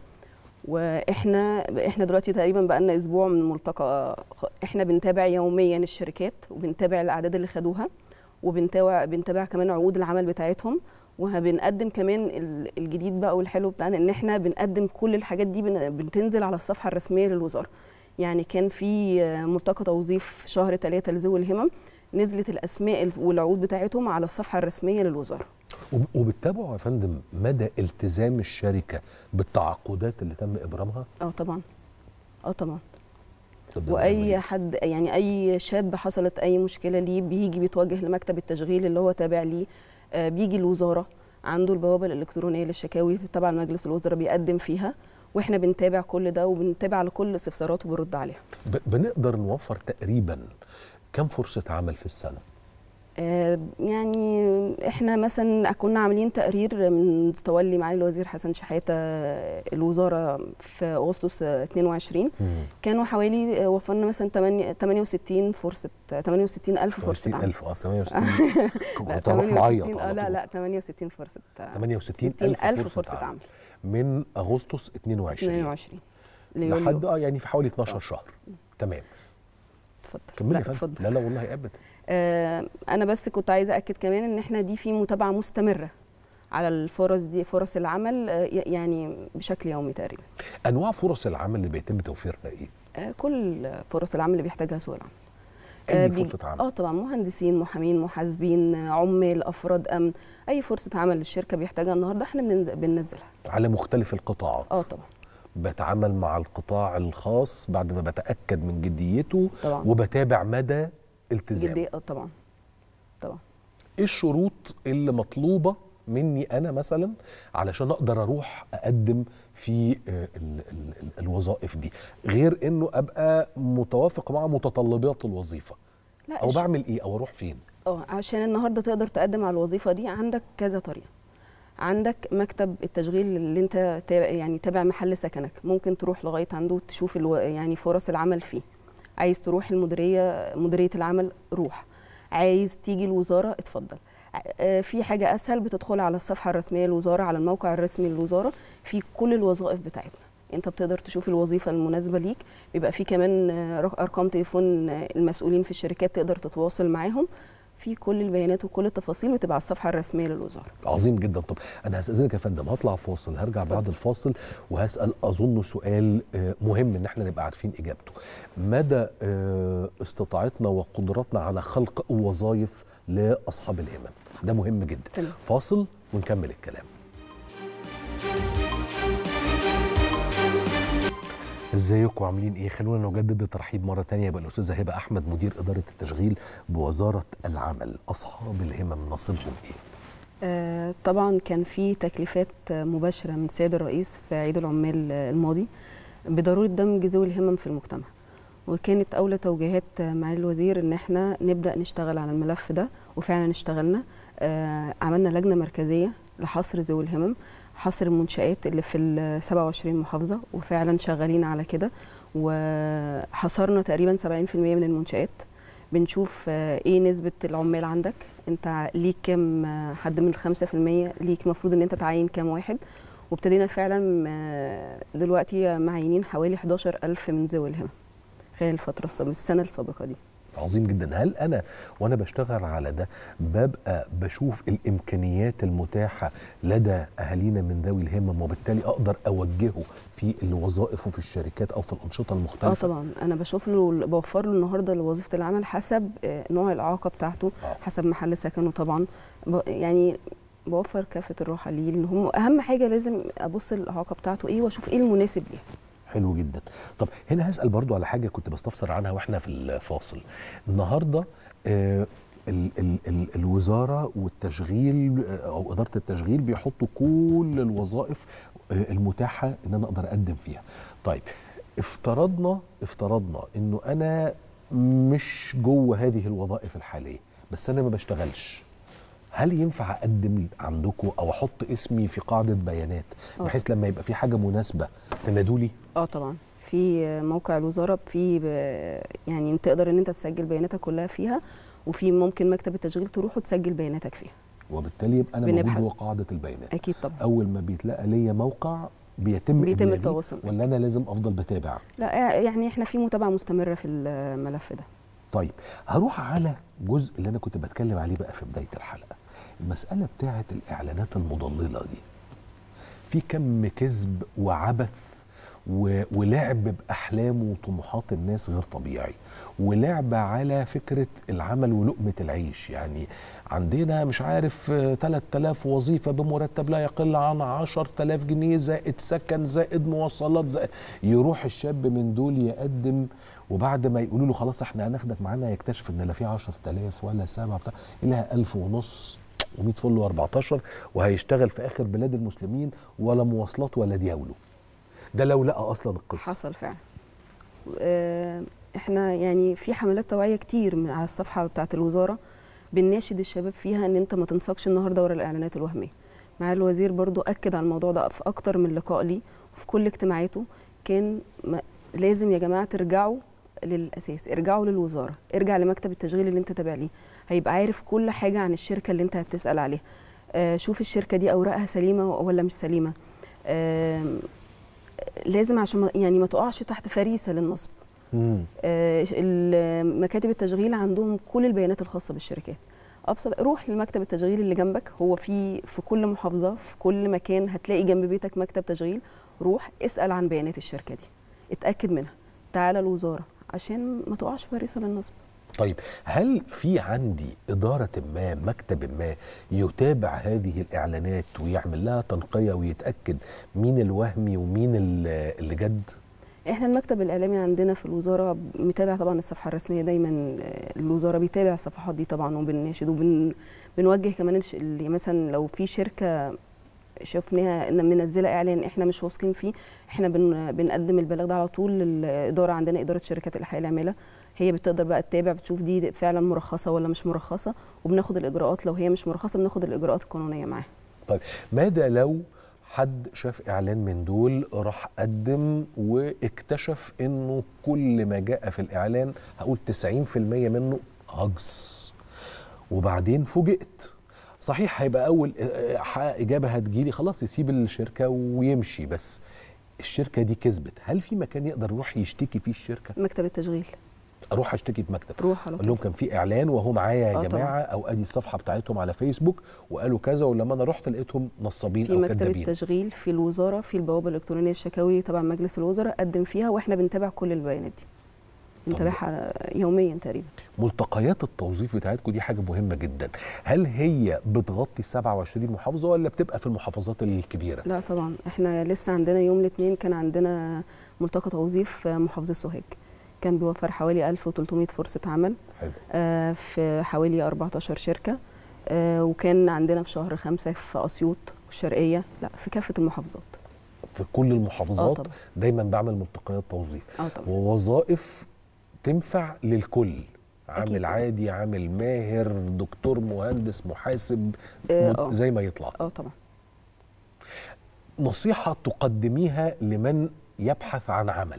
واحنا احنا دلوقتي تقريبا بقى لنا اسبوع من الملتقى احنا بنتابع يوميا الشركات وبنتابع الاعداد اللي خدوها وبنتابع بنتابع كمان عقود العمل بتاعتهم وبنقدم كمان ال- الجديد بقى والحلو بتاعنا ان احنا بنقدم كل الحاجات دي بن- بتنزل على الصفحه الرسميه للوزاره يعني كان في آه، ملتقى توظيف شهر ثلاثة لذوي الهمم نزلت الاسماء والعقود بتاعتهم على الصفحه الرسميه للوزاره وب- وبتتابعوا يا فندم مدى التزام الشركة بالتعاقدات اللي تم ابرامها اه طبعا اه طبعا طب ده واي حد يعني اي شاب حصلت اي مشكله ليه بيجي بيتوجه لمكتب التشغيل اللي هو تابع ليه آه، بيجي الوزاره عنده البوابه الالكترونيه للشكاوي تبع مجلس الوزراء بيقدم فيها واحنا بنتابع كل ده وبنتابع على كل استفساراته وبنرد عليها ب- بنقدر نوفر تقريبا كم فرصة عمل في السنة آه، يعني احنا مثلا كنا عاملين تقرير من تولي معالي الوزير حسن شحاته الوزاره في اغسطس 22 كانوا حوالي آه، وفرنا مثلا 8 68 فرصه 68 الف فرصه عمل 60000 اه 68 لا، كنت هروح 68 معيط اه على لا طول. لا 68 فرصه 68 ألف ألف فرصة فرصة عمل. عمل من أغسطس 22 22 ليوليو. لحد اه يعني في حوالي 12 شهر تمام اتفضل كملي لا، يا فندم اتفضل. لا لا والله ابدا آه، انا بس كنت عايزه اكد كمان ان احنا دي في متابعه مستمره على الفرص دي فرص العمل آه، ي- يعني بشكل يومي تقريبا انواع فرص العمل اللي بيتم توفيرها ايه آه، كل فرص العمل اللي بيحتاجها سوق العمل أي آه، بيج- فرصة عمل. اه طبعا مهندسين محامين محاسبين آه، عمال افراد امن اي فرصه عمل الشركه بيحتاجها النهارده احنا بننز- بننزلها على مختلف القطاعات اه طبعا بتعامل مع القطاع الخاص بعد ما بتاكد من جديته طبعا. وبتابع مدى التزامه جدي اه طبعا طبعا ايه الشروط اللي مطلوبه مني انا مثلا علشان اقدر اروح اقدم في آه، ال ال ال الوظائف دي غير انه ابقى متوافق مع متطلبات الوظيفه لا او الش- بعمل ايه او اروح فين اه عشان النهارده تقدر تقدم على الوظيفه دي عندك كذا طريقه عندك مكتب التشغيل اللي انت تابع يعني تابع محل سكنك ممكن تروح لغايه عنده تشوف الو... يعني فرص العمل فيه عايز تروح المديريه مديريه العمل روح عايز تيجي الوزاره اتفضل ع- آه، في حاجه اسهل بتدخل على الصفحه الرسميه للوزاره على الموقع الرسمي للوزاره في كل الوظائف بتاعتنا انت بتقدر تشوف الوظيفه المناسبه ليك بيبقى في كمان آه، رق- ارقام تليفون آه، المسؤولين في الشركات تقدر تتواصل معاهم في كل البيانات وكل التفاصيل بتبقى على الصفحه الرسميه للوزاره عظيم جدا طب انا هستاذنك يا فندم هطلع فاصل هرجع بعد الفاصل وهسال اظن سؤال آه، مهم ان احنا نبقى عارفين اجابته مدى آه، استطاعتنا وقدراتنا على خلق وظائف لاصحاب الهمم ده مهم جدا تمام. فاصل ونكمل الكلام ازيكم عاملين ايه خلونا نجدد الترحيب مره تانية بالاستاذه هبه احمد مدير اداره التشغيل بوزاره العمل اصحاب الهمم نصيبهم ايه آه، طبعا كان في تكليفات آه، مباشره من السيد الرئيس في عيد العمال آه، الماضي بضروره دمج ذوي الهمم في المجتمع وكانت اولى توجيهات معالي الوزير ان احنا نبدا نشتغل على الملف ده وفعلا اشتغلنا آه، عملنا لجنه مركزيه لحصر ذوي الهمم حصر المنشآت اللي في ال 27 محافظه وفعلا شغالين على كده وحصرنا تقريبا 70% من المنشآت بنشوف آه، ايه نسبه العمال عندك انت ليك كام آه، حد من الخمسة في المية ليك مفروض ان انت تعين كام واحد وابتدينا فعلا آه، دلوقتي معينين حوالي 11 ألف من ذوي الهمم خلال الفترة السابقة السنة السابقة دي عظيم جدا هل انا وانا بشتغل على ده ببقى بشوف الامكانيات المتاحه لدى اهالينا من ذوي الهمم وبالتالي اقدر اوجهه في الوظائف وفي الشركات او في الانشطه اه المختلفه طبعا انا بشوف له بوفر له النهارده لوظيفه العمل حسب آه، نوع الاعاقه بتاعته حسب محل سكنه طبعا ب- يعني بوفر كافه الراحه ليه لان هم اهم حاجه لازم ابص الاعاقه بتاعته ايه واشوف ايه المناسب ليه حلو جدا طب هنا هسال برضو على حاجه كنت بستفسر عنها واحنا في الفاصل النهارده آه ال ال ال الوزاره والتشغيل آه، او اداره التشغيل بيحطوا كل الوظائف آه المتاحه ان انا اقدر اقدم فيها طيب افترضنا افترضنا انه انا مش جوه هذه الوظائف الحاليه بس انا ما بشتغلش هل ينفع اقدم عندكم او احط اسمي في قاعده بيانات آه. بحيث لما يبقى في حاجه مناسبه تنادوا لي اه طبعا في موقع الوزاره في يعني تقدر ان انت تسجل بياناتك كلها فيها وفي ممكن مكتب التشغيل تروح وتسجل بياناتك فيها وبالتالي يبقى انا موجود بنبحث. جوه قاعده البيانات اكيد طبعا اول ما بيتلقى ليا موقع بيتم بيتم إبلاغي التواصل. ولا انا لازم افضل بتابع لا يعني احنا في متابعه مستمره في الملف ده طيب هروح على جزء اللي انا كنت بتكلم عليه بقى في بدايه الحلقه المساله بتاعه الاعلانات المضلله دي في كم كذب وعبث و... ولعب باحلام وطموحات الناس غير طبيعي ولعب على فكره العمل ولقمه العيش يعني عندنا مش عارف آه، 3000 وظيفه بمرتب لا يقل عن 10000 جنيه زائد سكن زائد مواصلات زائد يروح الشاب من دول يقدم وبعد ما يقولوا له خلاص احنا هناخدك معانا يكتشف ان لا في 10000 ولا سبعه بتاع لها 1000 ونص و100 فل و14 وهيشتغل في اخر بلاد المسلمين ولا مواصلات ولا دياوله ده لو لقى اصلا القصه حصل فعلا آه، احنا يعني في حملات توعيه كتير من على الصفحه بتاعه الوزاره بنناشد الشباب فيها ان انت ما تنساقش النهارده ورا الاعلانات الوهميه مع الوزير برضو اكد على الموضوع ده في اكتر من لقاء ليه وفي كل اجتماعاته كان ما لازم يا جماعه ترجعوا للاساس ارجعوا للوزاره ارجع لمكتب التشغيل اللي انت تابع ليه هيبقى عارف كل حاجه عن الشركه اللي انت بتسال عليها آه شوف الشركه دي اوراقها سليمه ولا مش سليمه آه لازم عشان ما يعني ما تقعش تحت فريسه للنصب مم. آه، ال- مكاتب التشغيل عندهم كل البيانات الخاصه بالشركات ابسط روح لمكتب التشغيل اللي جنبك هو في في كل محافظه في كل مكان هتلاقي جنب بيتك مكتب تشغيل روح اسال عن بيانات الشركه دي اتاكد منها تعالى الوزاره عشان ما تقعش فريسه للنصب طيب هل في عندي إدارة ما مكتب ما يتابع هذه الإعلانات ويعمل لها تنقية ويتأكد مين الوهمي ومين ال- اللي جد؟ احنا المكتب الاعلامي عندنا في الوزاره متابع طبعا الصفحه الرسميه دايما آه، الوزاره بيتابع الصفحات دي طبعا وبنناشد وبنوجه كمان الش- اللي مثلا لو في شركه شفناها ان منزله اعلان احنا مش واثقين فيه احنا بن بنقدم البلاغ ده على طول للاداره عندنا اداره شركات الاحياء العامله هي بتقدر بقى تتابع بتشوف دي فعلا مرخصه ولا مش مرخصه وبناخد الاجراءات لو هي مش مرخصه بناخد الاجراءات القانونيه معاها طيب ماذا لو حد شاف إعلان من دول راح قدم واكتشف إنه كل ما جاء في الإعلان هقول 90% منه هجص وبعدين فوجئت صحيح هيبقى أول آه، آه، إجابة هتجيلي خلاص يسيب الشركة ويمشي بس الشركة دي كسبت هل في مكان يقدر يروح يشتكي فيه الشركة؟ مكتب التشغيل اروح اشتكي في مكتب روح على اقول لهم كان في اعلان وهو معايا يا آه جماعه او ادي الصفحه بتاعتهم على فيسبوك وقالوا كذا ولما انا رحت لقيتهم نصابين في او مكتب كذابين التشغيل في الوزاره في البوابه الالكترونيه الشكاوي تبع مجلس الوزراء قدم فيها واحنا بنتابع كل البيانات دي بنتابعها يوميا تقريبا ملتقيات التوظيف بتاعتكم دي حاجه مهمه جدا هل هي بتغطي 27 محافظه ولا بتبقى في المحافظات الكبيره لا طبعا احنا لسه عندنا يوم الاثنين كان عندنا ملتقى توظيف في محافظه سوهاج كان بيوفر حوالي 1300 فرصه عمل حلو. آه في حوالي 14 شركه آه وكان عندنا في شهر خمسة في اسيوط والشرقيه لا في كافه المحافظات في كل آه المحافظات طبعا. دايما بعمل ملتقيات توظيف اه طبعا ووظائف تنفع للكل عامل أكيد. عادي عامل ماهر دكتور مهندس محاسب آه، مت- آه. زي ما يطلع اه طبعا نصيحة تقدميها لمن يبحث عن عمل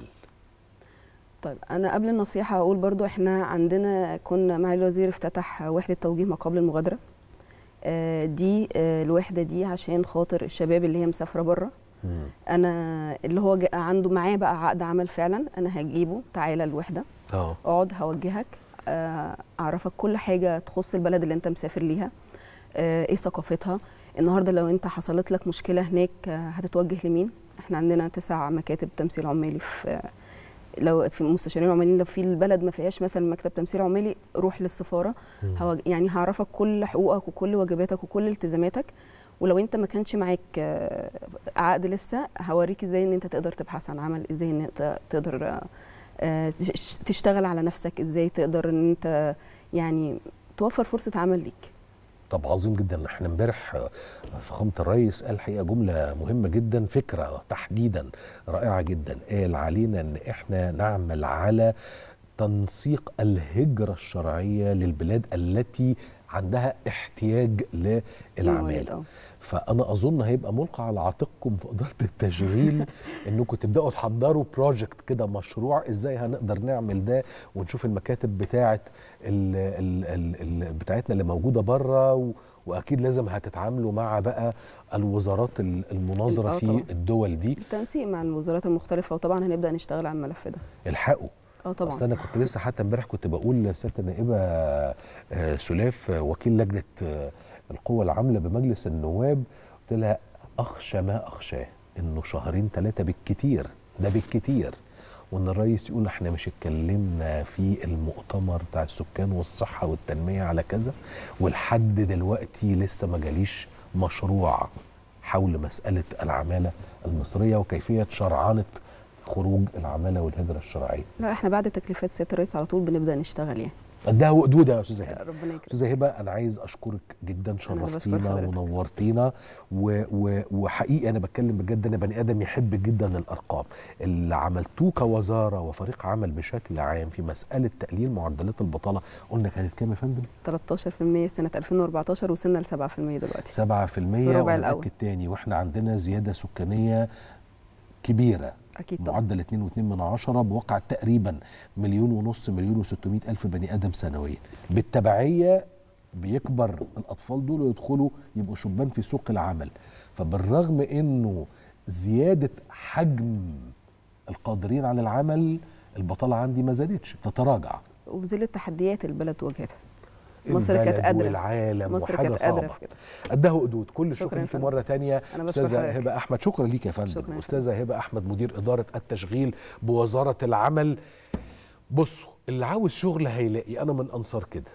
طيب انا قبل النصيحه اقول برضو احنا عندنا كنا معالي الوزير افتتح وحده توجيه ما قبل المغادره آه، دي آه، الوحده دي عشان خاطر الشباب اللي هي مسافره بره انا اللي هو جا- عنده معاه بقى عقد عمل فعلا انا هجيبه تعالى الوحده اه اقعد هوجهك آه، اعرفك كل حاجه تخص البلد اللي انت مسافر ليها آه، ايه ثقافتها النهارده لو انت حصلت لك مشكله هناك آه، هتتوجه لمين احنا عندنا تسع مكاتب تمثيل عمالي في آه، لو في مستشارين عماليين لو في البلد ما فيهاش مثلا مكتب تمثيل عمالي روح للسفاره هوج... يعني هعرفك كل حقوقك وكل واجباتك وكل التزاماتك ولو انت ما كانش معاك آه، عقد لسه هوريك ازاي ان انت تقدر تبحث عن عمل ازاي ان انت تقدر آه، آه، تش- تشتغل على نفسك ازاي تقدر ان انت يعني توفر فرصه عمل ليك طب عظيم جدا احنا امبارح آه، فخامة الرئيس قال حقيقة جملة مهمة جدا فكرة تحديدا رائعة جدا قال علينا ان احنا نعمل على تنسيق الهجرة الشرعية للبلاد التي عندها احتياج موارد، للعمالة اه. فانا اظن هيبقى ملقى على عاتقكم في اداره التشغيل انكم تبداوا تحضروا بروجكت كده مشروع ازاي هنقدر نعمل ده ونشوف المكاتب بتاعه ال ال ال ال بتاعتنا اللي موجوده بره و واكيد لازم هتتعاملوا مع بقى الوزارات ال- المناظره آه في طبعاً. الدول دي بالتنسيق مع الوزارات المختلفه وطبعا هنبدا نشتغل على الملف ده الحقوا اه طبعا اصل انا كنت لسه حتى امبارح كنت بقول لسياده النائبه آه، سلاف آه، وكيل لجنه آه، القوى العامله بمجلس النواب قلت لها اخشى ما اخشاه انه شهرين ثلاثه بالكتير ده بالكتير وان الرئيس يقول احنا مش اتكلمنا في المؤتمر بتاع السكان والصحه والتنميه على كذا ولحد دلوقتي لسه ما جاليش مشروع حول مساله العماله المصريه وكيفيه شرعنه خروج العماله والهجره الشرعيه لا احنا بعد تكليفات سياده الرئيس على طول بنبدا نشتغل يعني ده وقدود يا استاذه هبه ربنا يكرمك استاذه هبه انا عايز اشكرك جدا اللي بشكر شرفتينا حضرتك. ونورتينا و... و... وحقيقي انا بتكلم بجد انا بني ادم يحب جدا الارقام اللي عملتوه كوزاره وفريق عمل بشكل عام في مساله تقليل معدلات البطاله قلنا كانت كام يا فندم 13% سنه 2014 وصلنا ل 7% دلوقتي 7% الربع الأول. ونأكد تاني واحنا عندنا زياده سكانيه كبيره اكيد طبعا معدل 2.2 من عشرة بواقع تقريبا مليون ونص مليون و600 ألف بني آدم سنويا بالتبعية بيكبر الأطفال دول ويدخلوا يبقوا شبان في سوق العمل فبالرغم أنه زيادة حجم القادرين على العمل البطالة عندي ما زادتش بتتراجع وفي ظل التحديات اللي البلد واجهتها مصر كانت البلد قادره والعالم مصر وحاجة كانت قادره صعبة في كده قدها قدود كل الشكر شكراً يا ليكي فندم. مره تانية أنا بشكر استاذه حضرتك. هبه احمد شكرا ليك يا فندم شكراً يا استاذه هبه احمد مدير اداره التشغيل بوزاره العمل بصوا اللي عاوز شغل هيلاقي انا من انصار كده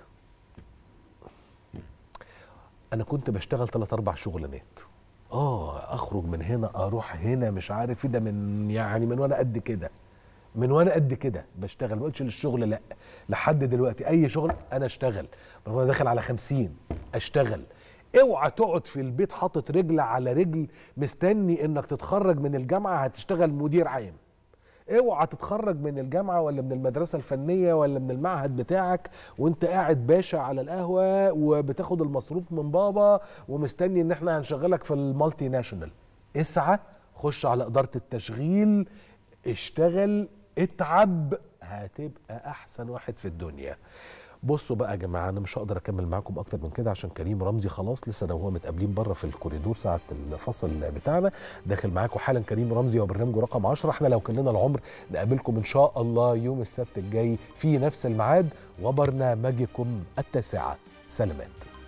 انا كنت بشتغل ثلاث اربع شغلانات اه اخرج من هنا اروح هنا مش عارف ايه ده من يعني من وانا قد كده من وانا قد كده بشتغل ما قلتش للشغل لا لحد دلوقتي اي شغل انا اشتغل من وانا داخل على خمسين اشتغل اوعى تقعد في البيت حاطط رجل على رجل مستني انك تتخرج من الجامعه هتشتغل مدير عام اوعى تتخرج من الجامعه ولا من المدرسه الفنيه ولا من المعهد بتاعك وانت قاعد باشا على القهوه وبتاخد المصروف من بابا ومستني ان احنا هنشغلك في المالتي ناشونال اسعى خش على اداره التشغيل اشتغل اتعب هتبقى احسن واحد في الدنيا بصوا بقى يا جماعه انا مش هقدر اكمل معاكم اكتر من كده عشان كريم رمزي خلاص لسه انا وهو متقابلين بره في الكوريدور ساعه الفصل بتاعنا داخل معاكم حالا كريم رمزي وبرنامجه رقم 10 احنا لو كان لنا العمر نقابلكم ان شاء الله يوم السبت الجاي في نفس الميعاد وبرنامجكم التاسعه سلامات